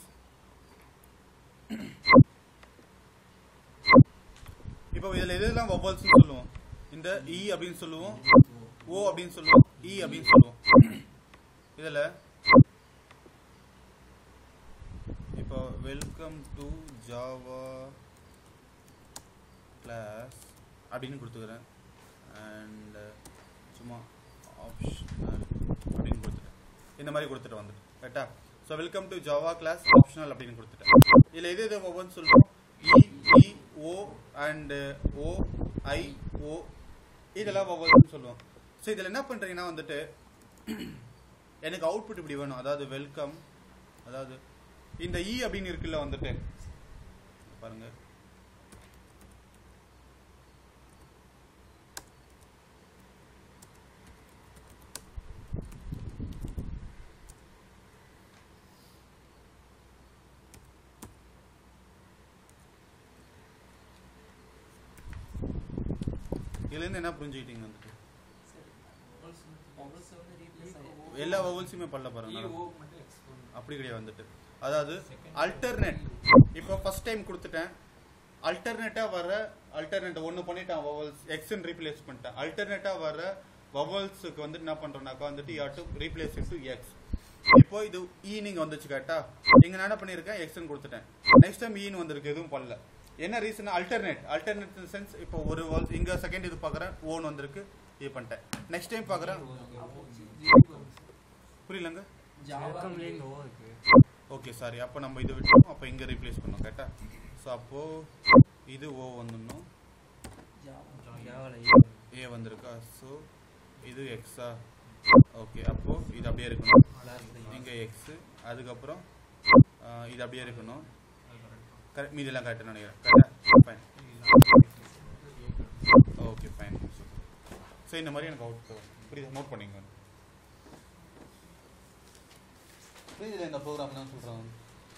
இப்போ இதில் எதெல்லாம் வபல்ஸ்னு சொல்லுவோம் இந்த இ அப்படின்னு சொல்லுவோம் ஓ அப்படின்னு சொல்லுவோம் இ அப்படின்னு சொல்லுவோம் இதில் இப்போ வெல்கம் டு ஜாவா கிளாஸ் அப்படின்னு கொடுத்துக்கிறேன் அண்ட் சும்மா ஆப்ஷனல் அப்படின்னு கொடுத்துட்டேன் இந்த மாதிரி கொடுத்துட்டு வந்துட்டு கரெக்டா so welcome to Java class optional அப்படின்னு கொடுத்துட்டேன் இதில் எது எது ஒவ்வொன்று சொல்கிறோம் இ இ ஓ அண்ட் ஓ ஐ ஓ இதெல்லாம் ஒவ்வொன்றும் சொல்லுவோம் ஸோ இதில் என்ன பண்ணுறீங்கன்னா வந்துட்டு எனக்கு அவுட்புட் இப்படி வேணும் அதாவது வெல்கம் அதாவது இந்த இ அப்படின்னு இருக்குல்ல வந்துட்டு பாருங்க இதுலேருந்து என்ன புரிஞ்சுக்கிட்டீங்க வந்துட்டு எல்லா வவல்ஸுமே பல்ல பாருங்க அப்படி கிடையாது வந்துட்டு அதாவது அல்டர்னேட் இப்போ ஃபர்ஸ்ட் டைம் கொடுத்துட்டேன் அல்டர்னேட்டாக வர அல்டர்னேட் ஒன்று பண்ணிட்டேன் வவல்ஸ் எக்ஸ்ன்னு ரீப்ளேஸ் பண்ணிட்டேன் அல்டர்னேட்டாக வர வவல்ஸுக்கு வந்துட்டு என்ன பண்ணுறோம்னாக்கா வந்துட்டு ya to replace into x இப்போ இது ஈனிங் வந்துச்சு கேட்டா இங்க நான் என்ன பண்ணியிருக்கேன் எக்ஸ்ன்னு கொடுத்துட்டேன் நெக்ஸ்ட் டைம் ஈன் வந்திருக்கு எதுவும் பண்ணல என்ன ரீசன் அல்டர்னேட் அல்டர்னேட் சென்ஸ் இப்போ ஒரு wall- இங்க செகண்ட் இது பார்க்குறேன் ஓன் வந்திருக்கு இது பண்ணிட்டேன் நெக்ஸ்ட் டைம் பார்க்குறேன் புரியலங்க ஓகே சாரி அப்போ நம்ம இது விட்டோம் அப்போ இங்கே ரீப்ளேஸ் பண்ணோம் கரெக்டா ஸோ அப்போ இது ஓ வந்துடணும் ஏ வந்திருக்கா ஸோ இது எக்ஸா ஓகே அப்போ இது அப்படியே இருக்கணும் இங்கே எக்ஸ் அதுக்கப்புறம் ஆ, இது அப்படியே இருக்கணும் கரெக்ட் மீதெல்லாம் கரெக்டாக நினைக்கிறேன் கரெக்டா ஃபைன் ஓகே ஃபைன் ஸோ இந்த மாதிரி எனக்கு அவுட் புரியுது நோட் பண்ணிங்க புரியுதுல இந்த ப்ரோக்ராம் தான் சொல்கிறேன்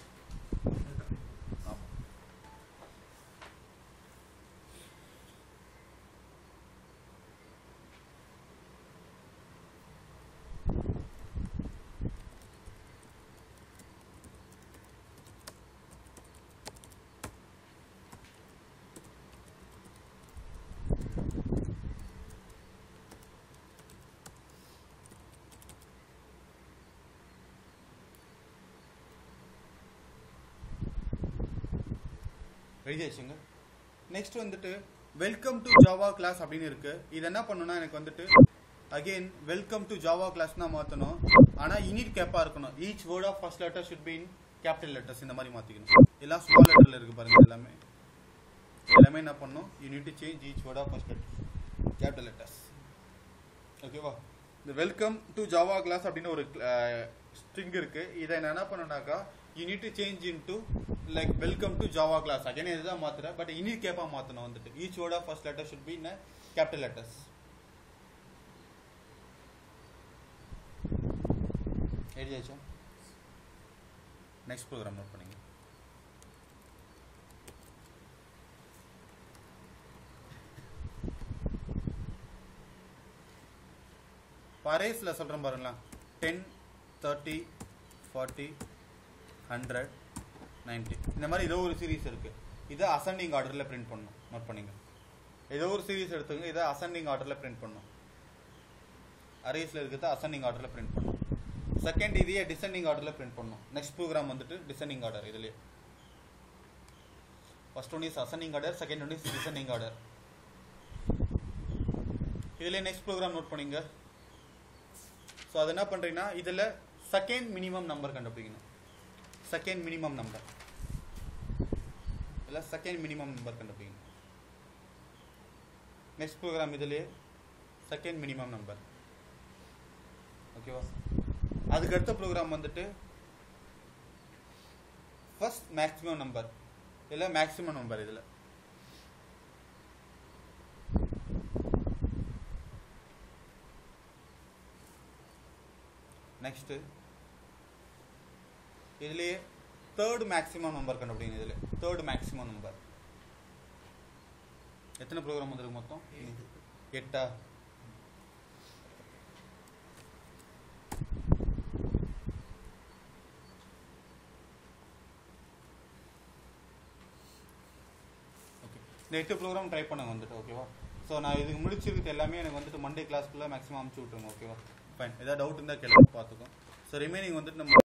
ஆமாம் எழுதியாச்சுங்க நெக்ஸ்ட் வந்துட்டு வெல்கம் டு ஜாவா கிளாஸ் அப்படின்னு இருக்கு இது என்ன பண்ணணும்னா எனக்கு வந்துட்டு again welcome to Java class தான் மாற்றணும் ஆனால் இனிட் கேப்பா இருக்கணும் each word of first letter should be in capital letters இந்த மாதிரி மாற்றிக்கணும் எல்லாம் ஸ்மால் லெட்டரில் இருக்கு பாருங்க எல்லாமே எல்லாமே என்ன பண்ணணும் you need to change each word of first letter capital letters ஓகேவா இந்த வெல்கம் டு ஜாவா கிளாஸ் அப்படின்னு ஒரு ஸ்ட்ரிங் இருக்கு இதை நான் என்ன பண்ணணும்னாக்கா you need to change into like welcome to Java class again இதுதான் மாத்துறேன் பட் இனி கேப்பா மாத்தணும் வந்துட்டு each word of first letter should be in capital letters எழுதியாச்சா நெக்ஸ்ட் ப்ரோக்ராம் நோட் பண்ணிங்க அரேஸில் சொல்கிறேன் பாருங்களேன் ten thirty forty hundred ninety இந்த மாதிரி ஏதோ ஒரு சீரிஸ் இருக்குது இதை அசெண்டிங் ஆர்டரில் பிரிண்ட் பண்ணணும் நோட் பண்ணிங்க ஏதோ ஒரு சீரிஸ் எடுத்துங்க இதை அசெண்டிங் ஆர்டரில் பிரிண்ட் பண்ணணும் அரேஸில் இருக்கிறத அசெண்டிங் ஆர்டரில் பிரிண்ட் பண்ணணும் செகண்ட் இதையே டிசெண்டிங் ஆர்டரில் பிரிண்ட் பண்ணணும் நெக்ஸ்ட் ப்ரோக்ராம் வந்துட்டு டிசெண்டிங் ஆர்டர் இதுலேயே first one is ascending order second one is descending order இதுலேயே நெக்ஸ்ட் ப்ரோக்ராம் நோட் பண்ணிங்க ஸோ அது என்ன பண்ணுறீங்கன்னா இதில் செகண்ட் மினிமம் நம்பர் கண்டுபிடிக்கணும் செகண்ட் மினிமம் நம்பர் இல்லை செகண்ட் மினிமம் நம்பர் கண்டுபிடிக்கணும் நெக்ஸ்ட் ப்ரோக்ராம் இதிலே செகண்ட் மினிமம் நம்பர் ஓகேவா அதுக்கு அடுத்த ப்ரோக்ராம் வந்துட்டு ஃபர்ஸ்ட் மேக்ஸிமம் நம்பர் இல்லை மேக்ஸிமம் நம்பர் இதில் நெக்ஸ்ட்டு இதுலேயே தேர்ட் மேக்ஸிமம் நம்பர் கண்டுபிடிங்க இதில் தேர்ட் மேக்ஸிமம் நம்பர் எத்தனை ப்ரோக்ராம் வந்திருக்கு மொத்தம் எட்டா ஓகே இந்த எட்டு ப்ரோக்ராம் ட்ரை பண்ணுங்க வந்துட்டு ஓகேவா ஸோ நான் இதுக்கு முடிச்சிருக்கிறது எல்லாமே எனக்கு வந்துட்டு மண்டே கிளாஸ்க்குள்ளே மேக்ஸிமம் அமுச்சு விட்ருங்க ஓகேவா ஃபைன் ஏதாவது டவுட் இருந்தால் கேளுங்க பார்த்துக்கோ ஸோ ரிமைனிங் வந்துட்டு நம்ம